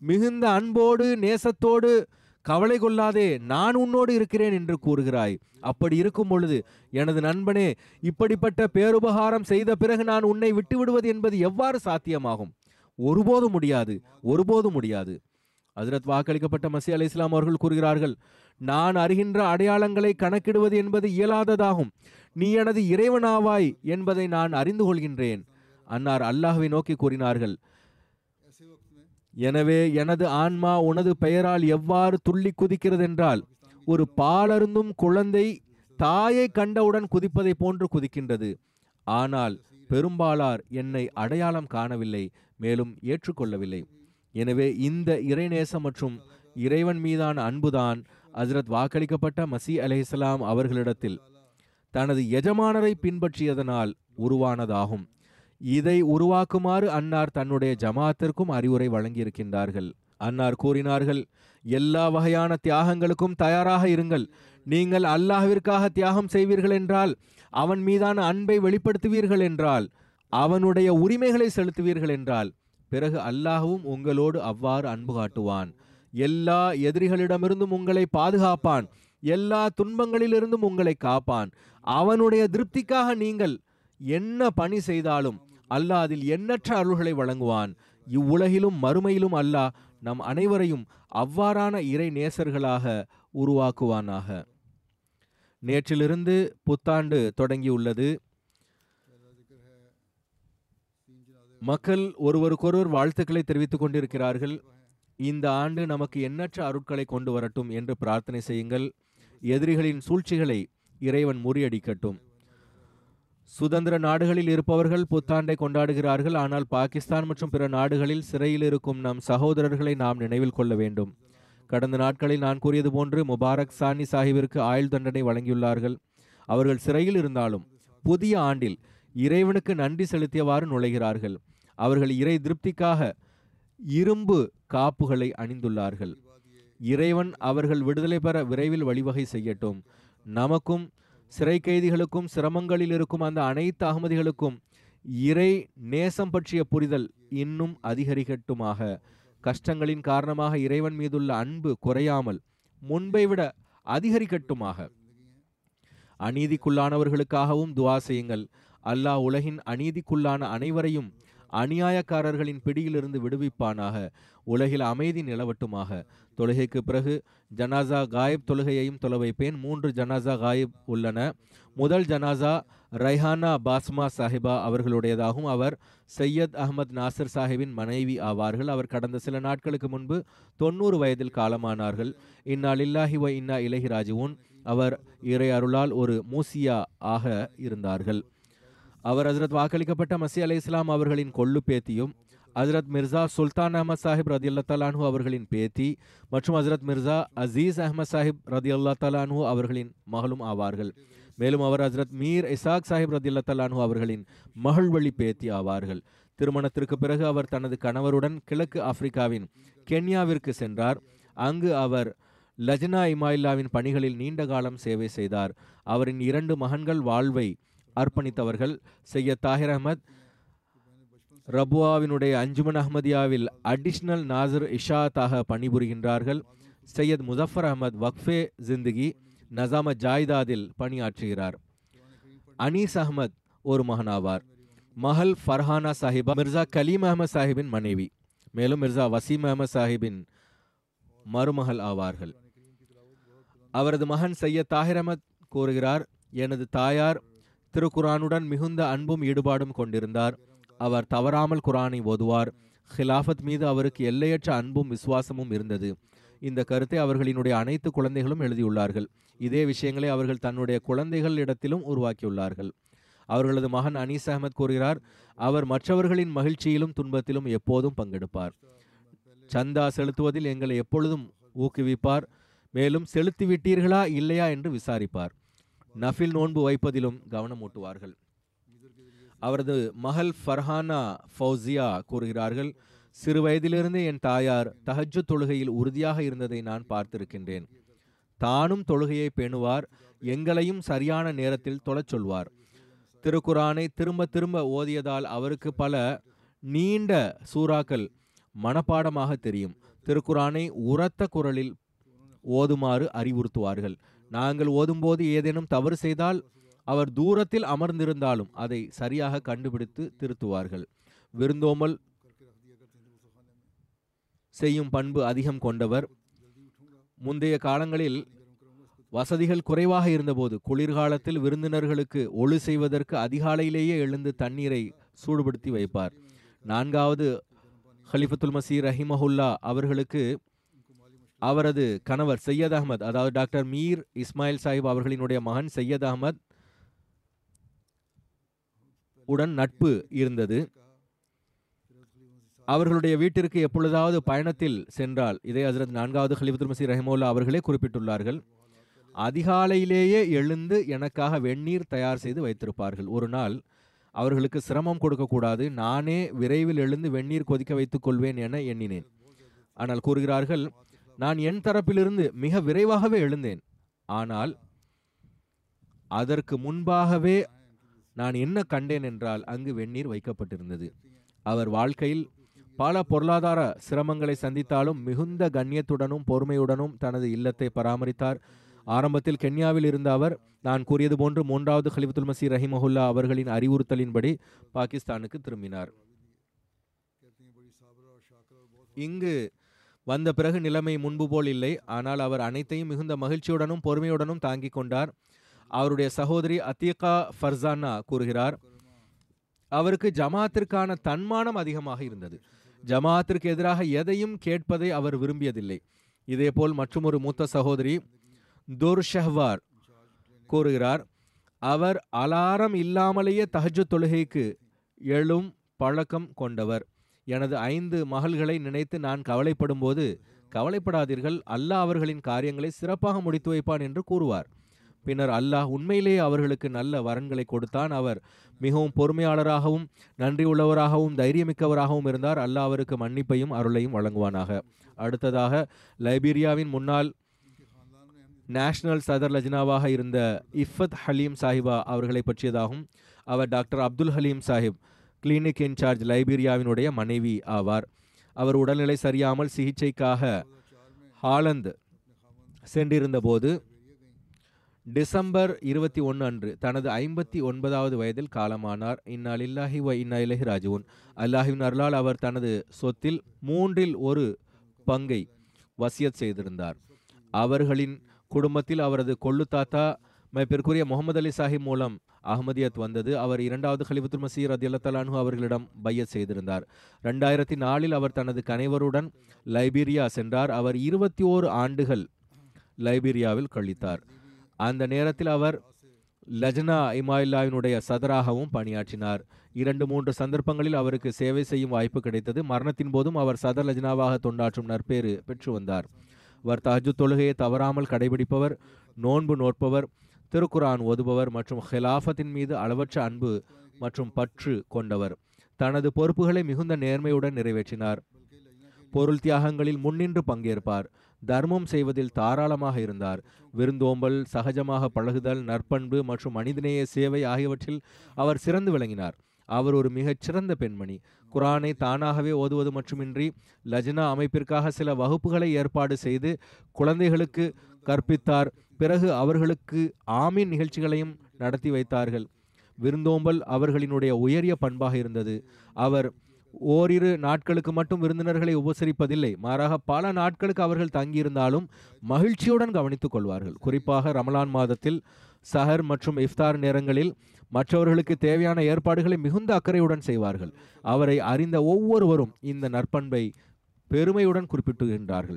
மிகுந்த அன்போடு நேசத்தோடு கவலை கொள்ளாதே நான் உன்னோடு இருக்கிறேன் என்று கூறுகிறாய் அப்படி இருக்கும் பொழுது எனது நண்பனே இப்படிப்பட்ட பேருபகாரம் செய்த பிறகு நான் உன்னை விட்டு விடுவது என்பது எவ்வாறு சாத்தியமாகும் ஒருபோதும் முடியாது ஒருபோதும் முடியாது ஹஜரத் வாக்களிக்கப்பட்ட மசி அலை இஸ்லாம் அவர்கள் கூறுகிறார்கள் நான் அறிகின்ற அடையாளங்களை கணக்கிடுவது என்பது இயலாததாகும் நீ எனது இறைவனாவாய் என்பதை நான் அறிந்து கொள்கின்றேன் அன்னார் அல்லாஹ்வை நோக்கி கூறினார்கள் ऐसे वक्त में எனவே எனது ஆன்மா உனது பெயரால் எவ்வாறு துள்ளி குதிக்கிறதென்றால் ஒரு பாலருந்தும் குழந்தை தாயை கண்டவுடன் குதிப்பதை போன்று குதிக்கின்றது ஆனால் பெரும்பாலார் என்னை அடையாளம் காணவில்லை மேலும் ஏற்றுக்கொள்ளவில்லை எனவே இந்த இறைநேசம் மற்றும் இறைவன் மீதான அன்புதான் ஹஜ்ரத் வாக்களிக்கப்பட்ட மசி அலைஹிஸ்ஸலாம் அவர்களிடத்தில் தனது எஜமானரை பின்பற்றியதனால் உருவானதாகும் இதை உருவாக்குமாறு அன்னார் தன்னுடைய ஜமாத்திற்கும் அறிவுரை வழங்கியிருக்கின்றார்கள் அன்னார் கூறினார்கள் எல்லா வகையான தியாகங்களுக்கும் தயாராக இருங்கள் நீங்கள் அல்லாஹ்விற்காக தியாகம் செய்வீர்கள் என்றால் அவன் மீதான அன்பை வெளிப்படுத்துவீர்கள் என்றால் அவனுடைய உரிமைகளை செலுத்துவீர்கள் என்றால் பிறகு அல்லாஹ்வும் உங்களோடு அவ்வாறு அன்பு காட்டுவான் எல்லா எதிரிகளிடமிருந்தும் உங்களை பாதுகாப்பான் எல்லா துன்பங்களிலிருந்தும் உங்களை காப்பான் அவனுடைய திருப்திக்காக நீங்கள் என்ன பணி செய்தாலும் அல்லாஹ் அதில் எண்ணற்ற அருள்களை வழங்குவான் இவ்வுலகிலும் மறுமையிலும் அல்லாஹ் நம் அனைவரையும் அவ்வாறான இறை நேசர்களாக உருவாக்குவானாக நேற்றிலிருந்து புத்தாண்டு தொடங்கியுள்ளது पहला जिक्र है तीन जनाजे மக்கள் ஒருவருக்கொருவர் வாழ்த்துக்களை தெரிவித்துக் கொண்டிருக்கிறார்கள் இந்த ஆண்டு நமக்கு எண்ணற்ற அருட்களை கொண்டு வரட்டும் என்று பிரார்த்தனை செய்யுங்கள் எதிரிகளின் சூழ்ச்சிகளை இறைவன் முறியடிக்கட்டும் சுதந்திர நாடுகளில் இருப்பவர்கள் புத்தாண்டை கொண்டாடுகிறார்கள் ஆனால் பாகிஸ்தான் மற்றும் பிற நாடுகளில் சிறையில் இருக்கும் நம் சகோதரர்களை நாம் நினைவில் கொள்ள வேண்டும் கடந்த நாட்களில் நான் கூறியது போன்று முபாரக் சானி சாஹிபிற்கு ஆயுள் தண்டனை வழங்கியுள்ளார்கள் அவர்கள் சிறையில் இருந்தாலும் புதிய ஆண்டில் இறைவனுக்கு நன்றி செலுத்தியவாறு நுழைகிறார்கள் அவர்கள் இறை திருப்திக்காக இரும்பு காப்புகளை அணிந்துள்ளார்கள் இறைவன் அவர்கள் விடுதலை பெற விரைவில் வழிவகை செய்யட்டும் நமக்கும் சிறை கைதிகளுக்கும் சிரமங்களில் இருக்கும் அந்த அனைத்து அகமதிகளுக்கும் இறை நேசம் பற்றிய புரிதல் இன்னும் அதிகரிக்கட்டுமாக கஷ்டங்களின் காரணமாக இறைவன் மீதுள்ள அன்பு குறையாமல் முன்பை விட அதிகரிக்கட்டுமாக அநீதிக்குள்ளானவர்களுக்காகவும் துவா செய்யுங்கள் அல்லாஹ் உலகின் அநீதிக்குள்ளான அனைவரையும் அநியாயக்காரர்களின் பிடியிலிருந்து விடுவிப்பானாக உலகில் அமைதி நிலவட்டுமாக தொழுகைக்கு பிறகு ஜனாசா காயிப் தொழுகையையும் தொலை வைப்பேன் மூன்று ஜனாசா காயிப் உள்ளன முதல் ஜனாசா ரைஹானா பாஸ்மா சாஹிபா அவர்களுடையதாகும் அவர் சையத் அகமது நாசர் சாஹிபின் மனைவி ஆவார்கள் அவர் கடந்த சில நாட்களுக்கு முன்பு தொண்ணூறு வயதில் காலமானார்கள் இன்னா லில்லாஹி வ இன்னா இலஹி ராஜிவுன் அவர் இறை அருளால் ஒரு மூசியா ஆக இருந்தார்கள் அவர் ஹசரத் வாக்களிக்கப்பட்ட மசி அலை இஸ்லாம் அவர்களின் கொள்ளு பேத்தியும் ஹசரத் மிர்சா சுல்தான் அஹமத் சாஹிப் ரதி அல்லா தலான்ஹூ அவர்களின் பேத்தி மற்றும் ஹசரத் மிர்சா அசீஸ் அஹமத் சாஹிப் ரதி அல்லா தலான்ஹூ அவர்களின் மகளும் ஆவார்கள் மேலும் அவர் ஹசரத் மீர் இசாக் சாஹிப் ரதி அல்லா தலான்ஹூ அவர்களின் மகள்வழி பேத்தி ஆவார்கள் திருமணத்திற்கு பிறகு அவர் தனது கணவருடன் கிழக்கு ஆப்பிரிக்காவின் கென்யாவிற்கு சென்றார் அங்கு அவர் லஜ்னா இமாயில்லாவின் பணிகளில் நீண்ட காலம் சேவை செய்தார் அவரின் இரண்டு மகன்கள் வாழ்வை அர்ப்பணித்தவர்கள் சையத் தாஹிர் அஹமத் ரபுவாவினுடைய அஞ்சுமன் அஹ்மதியாவில் அடிஷனல் நாசர் இஷாத்தாக பணிபுரிகின்றார்கள் சையத் முசஃபர் அஹமத் வக்ஃபே ஜிந்தகி நசாம ஜாய்தாதில் பணியாற்றுகிறார் அனீஸ் அஹமத் ஒரு மகனாவார் மஹல் ஃபர்ஹானா சாஹிபா மிர்சா கலீம் அஹமத் சாஹிபின் மனைவி மேலும் மிர்சா வசீம் அஹமத் சாஹிபின் மருமகள் ஆவார்கள் அவரது மகன் சையத் தாஹிர் அஹமத் கூறுகிறார் எனது தாயார் திருக்குரானுடன் மிகுந்த அன்பும் ஈடுபாடும் கொண்டிருந்தார் அவர் தவறாமல் குரானை ஓதுவார் ஹிலாஃபத் மீது அவருக்கு எல்லையற்ற அன்பும் விசுவாசமும் இருந்தது இந்த கருத்தை அவர்களினுடைய அனைத்து குழந்தைகளும் எழுதியுள்ளார்கள் இதே விஷயங்களை அவர்கள் தன்னுடைய குழந்தைகள் இடத்திலும் உருவாக்கியுள்ளார்கள் அவர்களது மகன் அனீஸ் அஹமத் கூறுகிறார் அவர் மற்றவர்களின் மகிழ்ச்சியிலும் துன்பத்திலும் எப்போதும் பங்கெடுப்பார் சந்தா செலுத்துவதில் எங்களை எப்பொழுதும் ஊக்குவிப்பார் மேலும் செலுத்திவிட்டீர்களா இல்லையா என்று விசாரிப்பார் நஃபில் நோன்பு வைப்பதிலும் கவனம் ஊட்டுவார்கள் அவரது மகள் ஃபர்ஹானா ஃபௌசியா கூறுகிறார்கள் சிறு வயதிலிருந்தே என் தாயார் தஹஜ்ஜு தொழுகையில் உறுதியாக இருந்ததை நான் பார்த்திருக்கின்றேன் தானும் தொழுகையை பேணுவார் எங்களையும் சரியான நேரத்தில் தொழச் சொல்வார் திருக்குரானை திரும்ப திரும்ப ஓதியதால் அவருக்கு பல நீண்ட சூறாக்கள் மனப்பாடமாக தெரியும் திருக்குரானை உரத்த குரலில் ஓதுமாறு அறிவுறுத்துவார்கள் நாங்கள் ஓதும்போது ஏதேனும் தவறு செய்தால் அவர் தூரத்தில் அமர்ந்திருந்தாலும் அதை சரியாக கண்டுபிடித்து திருத்துவார்கள் விருந்தோமல் செய்யும் பண்பு அதிகம் கொண்டவர் முந்தைய காலங்களில் வசதிகள் குறைவாக இருந்தபோது குளிர்காலத்தில் விருந்தினர்களுக்கு ஒளி செய்வதற்கு அதிகாலையிலேயே எழுந்து தண்ணீரை சூடுபடுத்தி வைப்பார் நான்காவது ஹலிஃபத்துல் மசீ ரஹிமஹுல்லா அவர்களுக்கு அவரது கணவர் சையத் அகமது அதாவது டாக்டர் மீர் இஸ்மாயில் சாஹிப் அவர்களினுடைய மகன் சையத் அகமது உடன் நட்பு இருந்தது அவர்களுடைய வீட்டிற்கு எப்பொழுதாவது பயணத்தில் சென்றால் இதை ஹசரத் நான்காவது ஹலிஃபத்துல் மசீர் ரஹிமுல்லா அவர்களே குறிப்பிட்டுள்ளார்கள் அதிகாலையிலேயே எழுந்து எனக்காக வெந்நீர் தயார் செய்து வைத்திருப்பார்கள் ஒரு நாள் அவர்களுக்கு சிரமம் கொடுக்கக்கூடாது நானே விரைவில் எழுந்து வெந்நீர் கொதிக்க வைத்துக் கொள்வேன் என எண்ணினேன் ஆனால் கூறுகிறார்கள் நான் என் தரப்பிலிருந்து மிக விரைவாகவே எழுந்தேன் ஆனால் அதற்கு முன்பாகவே நான் என்ன கண்டேன் என்றால் அங்கு வெந்நீர் வைக்கப்பட்டிருந்தது அவர் வாழ்க்கையில் பல பொருளாதார சிரமங்களை சந்தித்தாலும் மிகுந்த கண்ணியத்துடனும் பொறுமையுடனும் தனது இல்லத்தை பராமரித்தார் ஆரம்பத்தில் கென்யாவில் இருந்த அவர் நான் கூறியது போன்று மூன்றாவது ஹலிஃபத்துல் மசீர் ரஹிமஹுல்லா அவர்களின் அறிவுறுத்தலின்படி பாகிஸ்தானுக்கு திரும்பினார் இங்கு வந்த பிறகு நிலைமை முன்பு போல் இல்லை ஆனால் அவர் அனைத்தையும் மிகுந்த மகிழ்ச்சியுடனும் பொறுமையுடனும் தாங்கிக் கொண்டார் அவருடைய சகோதரி அத்தியகா ஃபர்சானா கூறுகிறார் அவருக்கு ஜமாத்திற்கான தன்மானம் அதிகமாக இருந்தது ஜமாத்திற்கு எதிராக எதையும் கேட்பதை அவர் விரும்பியதில்லை இதேபோல் மற்றொரு மூத்த சகோதரி துர் ஷஹ்வார் கூறுகிறார் அவர் அலாரம் இல்லாமலேயே தஹஜ்ஜுத் தொழுகைக்கு எழும் பழக்கம் கொண்டவர் எனது ஐந்து மகள்களை நினைத்து நான் கவலைப்படும் போது கவலைப்படாதீர்கள் அல்லாஹ் அவர்களின் காரியங்களை சிறப்பாக முடித்து வைப்பான் என்று கூறுவார் பின்னர் அல்லாஹ் உண்மையிலேயே அவர்களுக்கு நல்ல வரன்களை கொடுத்தான் அவர் மிகவும் பொறுமையாளராகவும் நன்றியுள்ளவராகவும் தைரியமிக்கவராகவும் இருந்தார் அல்லாஹ் அவருக்கு மன்னிப்பையும் அருளையும் வழங்குவானாக அடுத்ததாக லைபீரியாவின் முன்னாள் நேஷனல் சதர் லஜ்னாவாக இருந்த இஃபத் ஹலீம் சாஹிபா அவர்களை பற்றியதாகும் அவர் doctor Abdul Haleem Sahib clinic incharge லைபீரியாவினுடைய மனைவி ஆவார் அவர் உடல்நிலை சரியாமல் சிகிச்சைக்காக ஹாலந்து சென்றிருந்தபோது டிசம்பர் இருபத்தி ஒன்று அன்று தனது ஐம்பத்தி ஒன்பதாவது வயதில் காலமானார் இந்நாளில்லாஹி வ இன்னா இலஹி ராஜுவன் அல்லாஹின் அருளால் அவர் தனது சொத்தில் மூன்றில் ஒரு பங்கை வசியத் செய்திருந்தார் அவர்களின் குடும்பத்தில் அவரது கொள்ளு தாத்தா மதிப்பிற்குரிய முகமது அலி சாஹிப் மூலம் அகமதியத் வந்தது அவர் இரண்டாவது ஹலிஃபத்துல் மசீர் ரதி அல்லத்தலானு அவர்களிடம் பையத் செய்திருந்தார் ரெண்டாயிரத்தி நாலில் அவர் தனது கணவருடன் லைபீரியா சென்றார் அவர் இருபத்தி ஓரு ஆண்டுகள் லைபீரியாவில் கழித்தார் அந்த நேரத்தில் அவர் லஜ்னா இமாயில்லாவினுடைய சதராகவும் பணியாற்றினார் இரண்டு மூன்று சந்தர்ப்பங்களில் அவருக்கு சேவை செய்யும் வாய்ப்பு கிடைத்தது மரணத்தின் போதும் அவர் சதர் லஜ்னாவாக தொண்டாற்றும் நற்பேறு பெற்று வந்தார் அவர் தஹஜு தொழுகையை தவறாமல் கடைபிடிப்பவர் நோன்பு நோட்பவர் திருக்குரான் ஓதுபவர் மற்றும் ஹிலாஃபத்தின் மீது அளவற்ற அன்பு மற்றும் பற்று கொண்டவர் தனது பொறுப்புகளை மிகுந்த நேர்மையுடன் நிறைவேற்றினார் பொருள் தியாகங்களில் முன்னின்று பங்கேற்பார் தர்மம் செய்வதில் தாராளமாக இருந்தார் விருந்தோம்பல் சகஜமாக பழகுதல் நற்பண்பு மற்றும் மனிதநேய சேவை ஆகியவற்றில் அவர் சிறந்து விளங்கினார் அவர் ஒரு மிகச் சிறந்த பெண்மணி குரானை தானாகவே ஓதுவது மட்டுமின்றி லஜ்னா அமைப்பிற்காக சில வகுப்புகளை ஏற்பாடு செய்து குழந்தைகளுக்கு கற்பித்தார் பிறகு அவர்களுக்கு ஆமீன் நிகழ்ச்சிகளையும் நடத்தி வைத்தார்கள் விருந்தோம்பல் அவர்களினுடைய உயரிய பண்பாக இருந்தது அவர் ஓரிரு நாட்களுக்கு மட்டும் விருந்தினர்களை உபசரிப்பதில்லை மாறாக பல நாட்களுக்கு அவர்கள் தங்கியிருந்தாலும் மகிழ்ச்சியுடன் கவனித்துக் கொள்வார்கள் குறிப்பாக ரமலான் மாதத்தில் சஹர் மற்றும் இஃப்தார் நேரங்களில் மற்றவர்களுக்கு தேவையான ஏற்பாடுகளை மிகுந்த அக்கறையுடன் செய்வார்கள் அவரை அறிந்த ஒவ்வொருவரும் இந்த நற்பண்பை பெருமையுடன் குறிப்பிட்டுகின்றார்கள்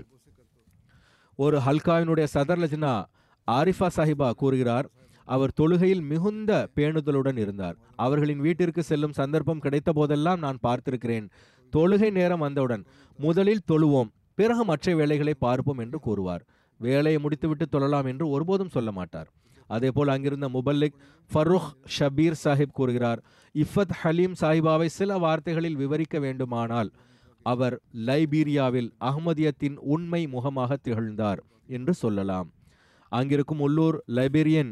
ஒரு ஹல்காவினுடைய சதர் லஜ்னா ஆரிஃபா சாஹிபா கூறுகிறார் அவர் தொழுகையில் மிகுந்த பேணுதலுடன் இருந்தார் அவர்களின் வீட்டிற்கு செல்லும் சந்தர்ப்பம் கிடைத்த போதெல்லாம் நான் பார்த்திருக்கிறேன் தொழுகை நேரம் வந்தவுடன் முதலில் தொழுவோம் பிறகு மற்ற வேலைகளை பார்ப்போம் என்று கூறுவார் வேலையை முடித்துவிட்டு தொழலாம் என்று ஒருபோதும் சொல்ல மாட்டார் அதேபோல் அங்கிருந்த முபல்லிக் ஃபருஹ் ஷபீர் சாஹிப் கூறுகிறார் இஃபத் ஹலீம் சாஹிபாவை சில வார்த்தைகளில் விவரிக்க வேண்டுமானால் அவர் லைபீரியாவில் அகமதியத்தின் உண்மை முகமாக திகழ்ந்தார் என்று சொல்லலாம் அங்கிருக்கும் உள்ளூர் லைபீரியன்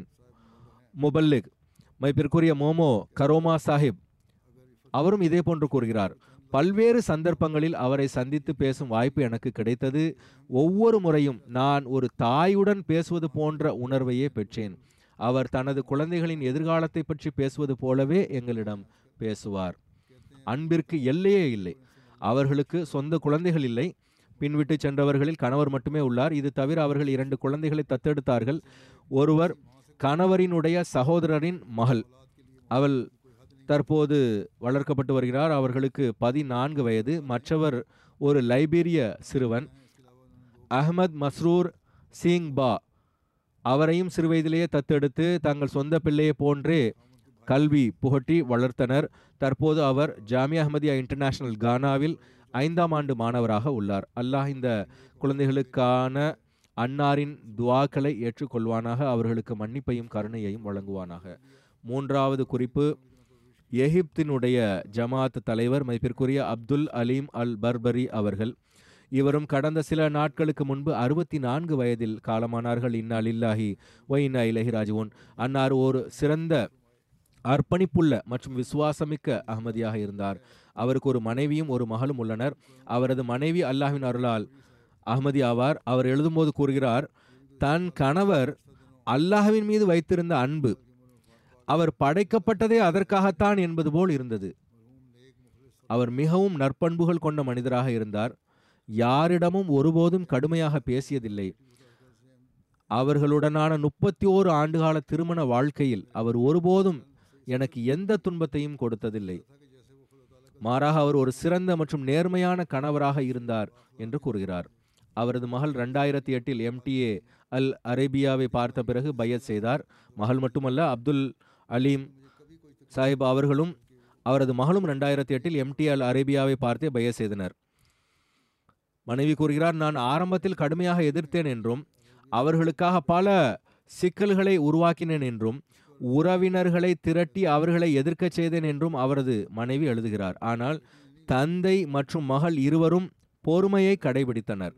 முபல்லிக் மைப்பிற்குரிய மோமோ கரோமா சாஹிப் அவரும் இதே போன்று கூறுகிறார் பல்வேறு சந்தர்ப்பங்களில் அவரை சந்தித்து பேசும் வாய்ப்பு எனக்கு கிடைத்தது ஒவ்வொரு முறையும் நான் ஒரு தாயுடன் பேசுவது போன்ற உணர்வையே பெற்றேன் அவர் தனது குழந்தைகளின் எதிர்காலத்தை பற்றி பேசுவது போலவே எங்களிடம் பேசுவார் அன்பிற்கு எல்லையே இல்லை அவர்களுக்கு சொந்த குழந்தைகள் இல்லை பின்விட்டு சென்றவர்களில் கணவர் மட்டுமே உள்ளார் இது தவிர அவர்கள் இரண்டு குழந்தைகளை தத்தெடுத்தார்கள் ஒருவர் கணவரினுடைய சகோதரரின் மகள் அவள் தற்போது வளர்க்கப்பட்டு வருகிறார் அவர்களுக்கு பதினான்கு வயது மற்றவர் ஒரு லைபீரிய சிறுவன் அஹ்மத் மஸ்ரூர் சிங் பா அவரையும் சிறுவயதிலேயே தத்தெடுத்து தங்கள் சொந்த பிள்ளையை போன்றே கல்வி புகட்டி வளர்த்தனர் தற்போது அவர் ஜாமியா அஹ்மதியா இன்டர்நேஷனல் கானாவில் ஐந்தாம் ஆண்டு மாணவராக உள்ளார் அல்லாஹ் இந்த குழந்தைகளுக்கான அன்னாரின் துவாக்களை ஏற்றுக்கொள்வானாக அவர்களுக்கு மன்னிப்பையும் கருணையையும் வழங்குவானாக மூன்றாவது குறிப்பு எகிப்தினுடைய ஜமாத் தலைவர் மதிப்பிற்குரிய அப்துல் அலீம் அல் பர்பரி அவர்கள் இவரும் கடந்த சில நாட்களுக்கு முன்பு அறுபத்தி நான்கு வயதில் காலமானார்கள் இன்னா லில்லாஹி ஒ இன்னா இலஹி ராஜுவோன் அன்னார் ஒரு சிறந்த அர்ப்பணிப்புள்ள மற்றும் விசுவாசமிக்க அகமதியாக இருந்தார் அவருக்கு ஒரு மனைவியும் ஒரு மகளும் உள்ளனர் அவரது மனைவி அல்லாஹ்வின் அருளால் அகமதி ஆவார் அவர் எழுதும்போது கூறுகிறார் தன் கணவர் அல்லாஹ்வின் மீது வைத்திருந்த அன்பு அவர் படைக்கப்பட்டதே அதற்காகத்தான் என்பது போல் இருந்தது அவர் மிகவும் நற்பண்புகள் கொண்ட மனிதராக இருந்தார் யாரிடமும் ஒருபோதும் கடுமையாக பேசியதில்லை அவர்களுடனான முப்பத்தி ஓரு ஆண்டுகால திருமண வாழ்க்கையில் அவர் ஒருபோதும் எனக்கு எந்த துன்பத்தையும் கொடுத்ததில்லை மாறாக அவர் ஒரு சிறந்த மற்றும் நேர்மையான கணவராக இருந்தார் என்று கூறுகிறார் அவரது மகள் ரெண்டாயிரத்தி எட்டில் எம்டிஏ அல் அரேபியாவை பார்த்த பிறகு பையத் செய்தார் மகள் மட்டுமல்ல அப்துல் அலீம் சாஹிப் அவர்களும் அவரது மகளும் ரெண்டாயிரத்தி எட்டில் எம்டி அல் அரேபியாவை பார்த்தே பையத் செய்தனர் மனைவி கூறுகிறார் நான் ஆரம்பத்தில் கடுமையாக எதிர்த்தேன் என்றும் அவர்களுக்காக பல சிக்கல்களை உருவாக்கினேன் என்றும் உறவினர்களை திரட்டி அவர்களை எதிர்க்கச் செய்தேன் என்றும் அவரது மனைவி எழுதுகிறார் ஆனால் தந்தை மற்றும் மகள் இருவரும் பொறுமையை கடைபிடித்தனர்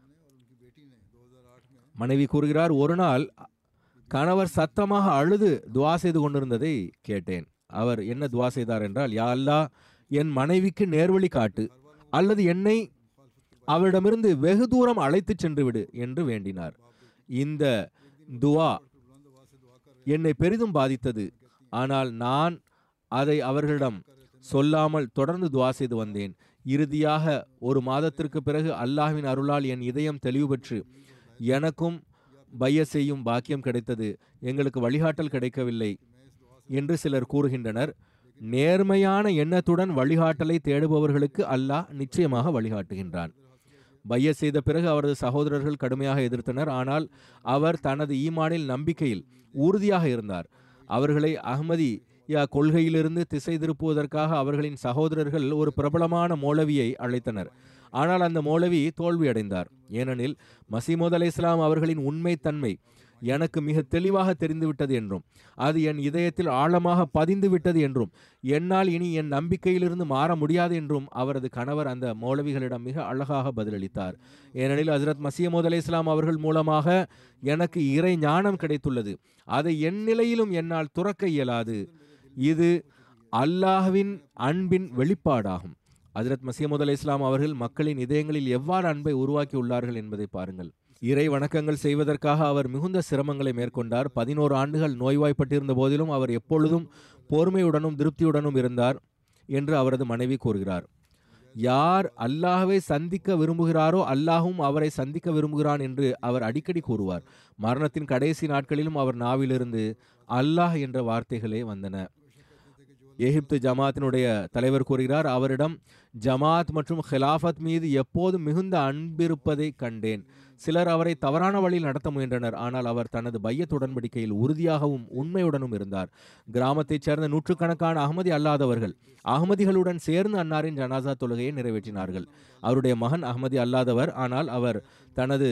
மனைவி கூறுகிறார் ஒரு நாள் கணவர் சத்தமாக அழுது துவா செய்து கொண்டிருந்ததை கேட்டேன் அவர் என்ன துவா செய்தார் என்றால் யா அல்லாஹ் என் மனைவிக்கு நேர்வழி காட்டு அல்லது என்னை அவரிடமிருந்து வெகு தூரம் அழைத்துச் சென்று விடு என்று வேண்டினார் இந்த துவா என்னை பெரிதும் பாதித்தது ஆனால் நான் அதை அவர்களிடம் சொல்லாமல் தொடர்ந்து துவா செய்து வந்தேன் இறுதியாக ஒரு மாதத்திற்கு பிறகு அல்லாஹ்வின் அருளால் என் இதயம் தெளிவு பெற்று எனக்கும் பைய செய்யும் பாக்கியம் கிடைத்தது எங்களுக்கு வழிகாட்டல் கிடைக்கவில்லை என்று சிலர் கூறுகின்றனர் நேர்மையான எண்ணத்துடன் வழிகாட்டலை தேடுபவர்களுக்கு அல்லாஹ் நிச்சயமாக வழிகாட்டுகின்றான் பைய செய்த பிறகு அவரது சகோதரர்கள் கடுமையாக எதிர்த்தனர் ஆனால் அவர் தனது ஈமானில் நம்பிக்கையில் உறுதியாக இருந்தார் அவர்களை அகமதி யா கொள்கையிலிருந்து திசை திருப்புவதற்காக அவர்களின் சகோதரர்கள் ஒரு பிரபலமான மௌலவியை அழைத்தனர் ஆனால் அந்த மௌலவி தோல்வியடைந்தார் ஏனெனில் மசீமோத் அலை இஸ்லாம் அவர்களின் உண்மைத்தன்மை எனக்கு மிக தெளிவாக தெரிந்துவிட்டது என்றும் அது என் இதயத்தில் ஆழமாக பதிந்து விட்டது என்றும் என்னால் இனி என் நம்பிக்கையிலிருந்து மாற முடியாது என்றும் அவரது கணவர் அந்த மௌலவிகளிடம் மிக அழகாக பதிலளித்தார் ஏனெனில் ஹசரத் மசீமோத் அலை இஸ்லாம் அவர்கள் மூலமாக எனக்கு இறை ஞானம் கிடைத்துள்ளது அதை என் நிலையிலும் என்னால் துறக்க இயலாது இது அல்லாஹ்வின் அன்பின் வெளிப்பாடாகும் ஹஜரத் மசீமது அலை இஸ்லாம் அவர்கள் மக்களின் இதயங்களில் எவ்வாறு அன்பை உருவாக்கி உள்ளார்கள் என்பதை பாருங்கள் இறை வணக்கங்கள் செய்வதற்காக அவர் மிகுந்த சிரமங்களை மேற்கொண்டார் பதினோரு ஆண்டுகள் நோய்வாய்ப்பட்டிருந்த போதிலும் அவர் எப்பொழுதும் பொறுமையுடனும் திருப்தியுடனும் இருந்தார் என்று அவரது மனைவி கூறுகிறார் யார் அல்லாஹ்வை சந்திக்க விரும்புகிறாரோ அல்லாஹும் அவரை சந்திக்க விரும்புகிறான் என்று அவர் அடிக்கடி கூறுவார் மரணத்தின் கடைசி நாட்களிலும் அவர் நாவிலிருந்து அல்லாஹ் என்ற வார்த்தைகளே வந்தன எகிப்து ஜமாத்தினுடைய தலைவர் கூறுகிறார் அவரிடம் ஜமாத் மற்றும் ஹிலாஃபத் மீது எப்போதும் மிகுந்த அன்பிருப்பதை கண்டேன் சிலர் அவரை தவறான வழியில் நடத்த முயன்றனர் ஆனால் அவர் தனது பையத் உடன்படிக்கையில் உறுதியாகவும் உண்மையுடனும் இருந்தார் கிராமத்தைச் சேர்ந்த நூற்றுக்கணக்கான அகமதி அல்லாதவர்கள் அகமதிகளுடன் சேர்ந்து அன்னாரின் ஜனாசா தொழுகையை நிறைவேற்றினார்கள் அவருடைய மகன் அகமதி அல்லாதவர் ஆனால் அவர் தனது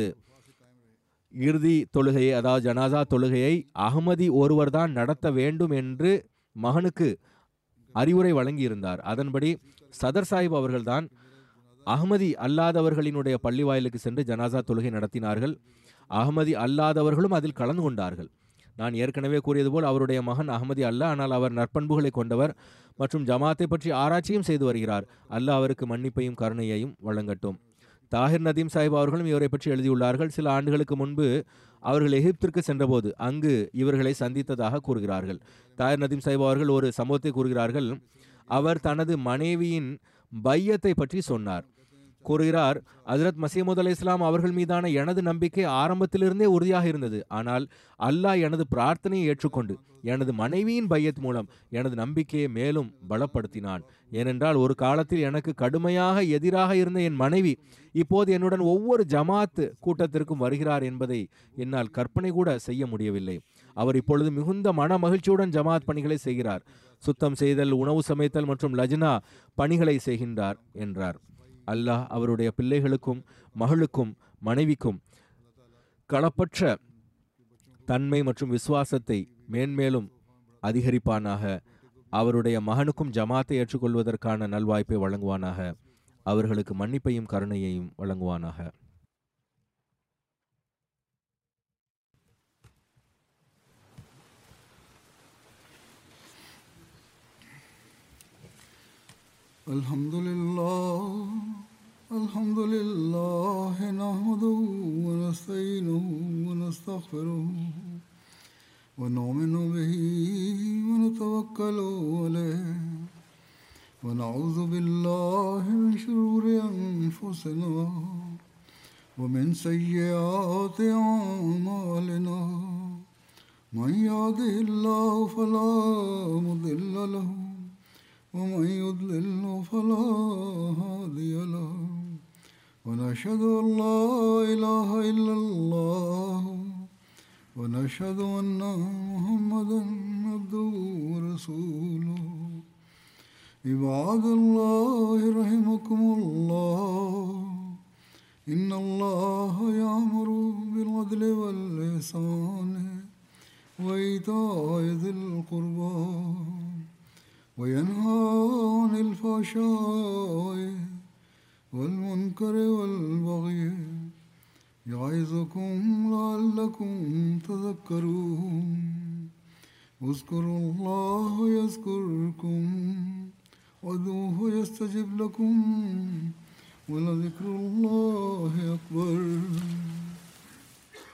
இறுதி தொழுகையை அதாவது ஜனாசா தொழுகையை அகமதி ஒருவர்தான் நடத்த வேண்டும் என்று மகனுக்கு அறிவுரை வழங்கியிருந்தார் அதன்படி சதர் சாஹிப் அவர்கள்தான் அகமதி அல்லாதவர்களினுடைய பள்ளி வாயிலுக்கு சென்று ஜனாசா தொழுகை நடத்தினார்கள் அகமதி அல்லாதவர்களும் அதில் கலந்து கொண்டார்கள் நான் ஏற்கனவே கூறியது போல் அவருடைய மகன் அகமதி அல்ல ஆனால் அவர் நற்பண்புகளை கொண்டவர் மற்றும் ஜமாத்தை பற்றி ஆராய்ச்சியும் செய்து வருகிறார் அல்லாஹ் அவருக்கு மன்னிப்பையும் கருணையையும் வழங்கட்டும் தாஹிர் நதீம் சாஹிப் அவர்களும் இவரை பற்றி எழுதியுள்ளார்கள் சில ஆண்டுகளுக்கு முன்பு அவர்கள் எகிப்திற்கு சென்றபோது அங்கு இவர்களை சந்தித்ததாக கூறுகிறார்கள் தாஹிர் நதீம் சாஹிப் அவர்கள் ஒரு சம்பவத்தை கூறுகிறார்கள் அவர் தனது மனைவியின் பையத்தை பற்றி சொன்னார் கூறுகிறார் ஹஜரத் மசீமுத் அலை இஸ்லாம் அவர்கள் மீதான எனது நம்பிக்கை ஆரம்பத்திலிருந்தே உறுதியாக இருந்தது ஆனால் அல்லாஹ் எனது பிரார்த்தனையை ஏற்றுக்கொண்டு எனது மனைவியின் பையத் மூலம் எனது நம்பிக்கையை மேலும் பலப்படுத்தினான் ஏனென்றால் ஒரு காலத்தில் எனக்கு கடுமையாக எதிராக இருந்த என் மனைவி இப்போது என்னுடன் ஒவ்வொரு ஜமாத் கூட்டத்திற்கும் வருகிறார் என்பதை என்னால் கற்பனை கூட செய்ய முடியவில்லை அவர் இப்பொழுது மிகுந்த மன மகிழ்ச்சியுடன் ஜமாத் பணிகளை செய்கிறார் சுத்தம் செய்தல் உணவு சமைத்தல் மற்றும் லஜ்னா பணிகளை செய்கின்றார் என்றார் அல்லாஹ் அவருடைய பிள்ளைகளுக்கும் மகளுக்கும் மனைவிக்கும் களப்பற்ற தன்மை மற்றும் விசுவாசத்தை மேன்மேலும் அதிகரிப்பானாக அவருடைய மகனுக்கும் ஜமாத்தை ஏற்றுக்கொள்வதற்கான நல்வாய்ப்பை வழங்குவானாக அவர்களுக்கு மன்னிப்பையும் கருணையையும் வழங்குவானாக الحمد لله الحمد لله نحمده ونستعينه ونستغفره ونؤمن به ونتوكل عليه ونعوذ بالله من شرور أنفسنا ومن سيئات أعمالنا من يهده الله فلا مضل له ومن يضلل فلا هادي له ونشهد ان لا اله الا الله ونشهد ان محمدا عبده ورسوله عباد الله رحمكم الله ان الله يامر بالعدل والاحسان وايتاء ذي القربى وينهى عن الفحشاء والمنكر والبغي يعظكم لعلكم تذكرون اذكروا الله يذكركم وادعوه يستجب لكم ولذكر الله أكبر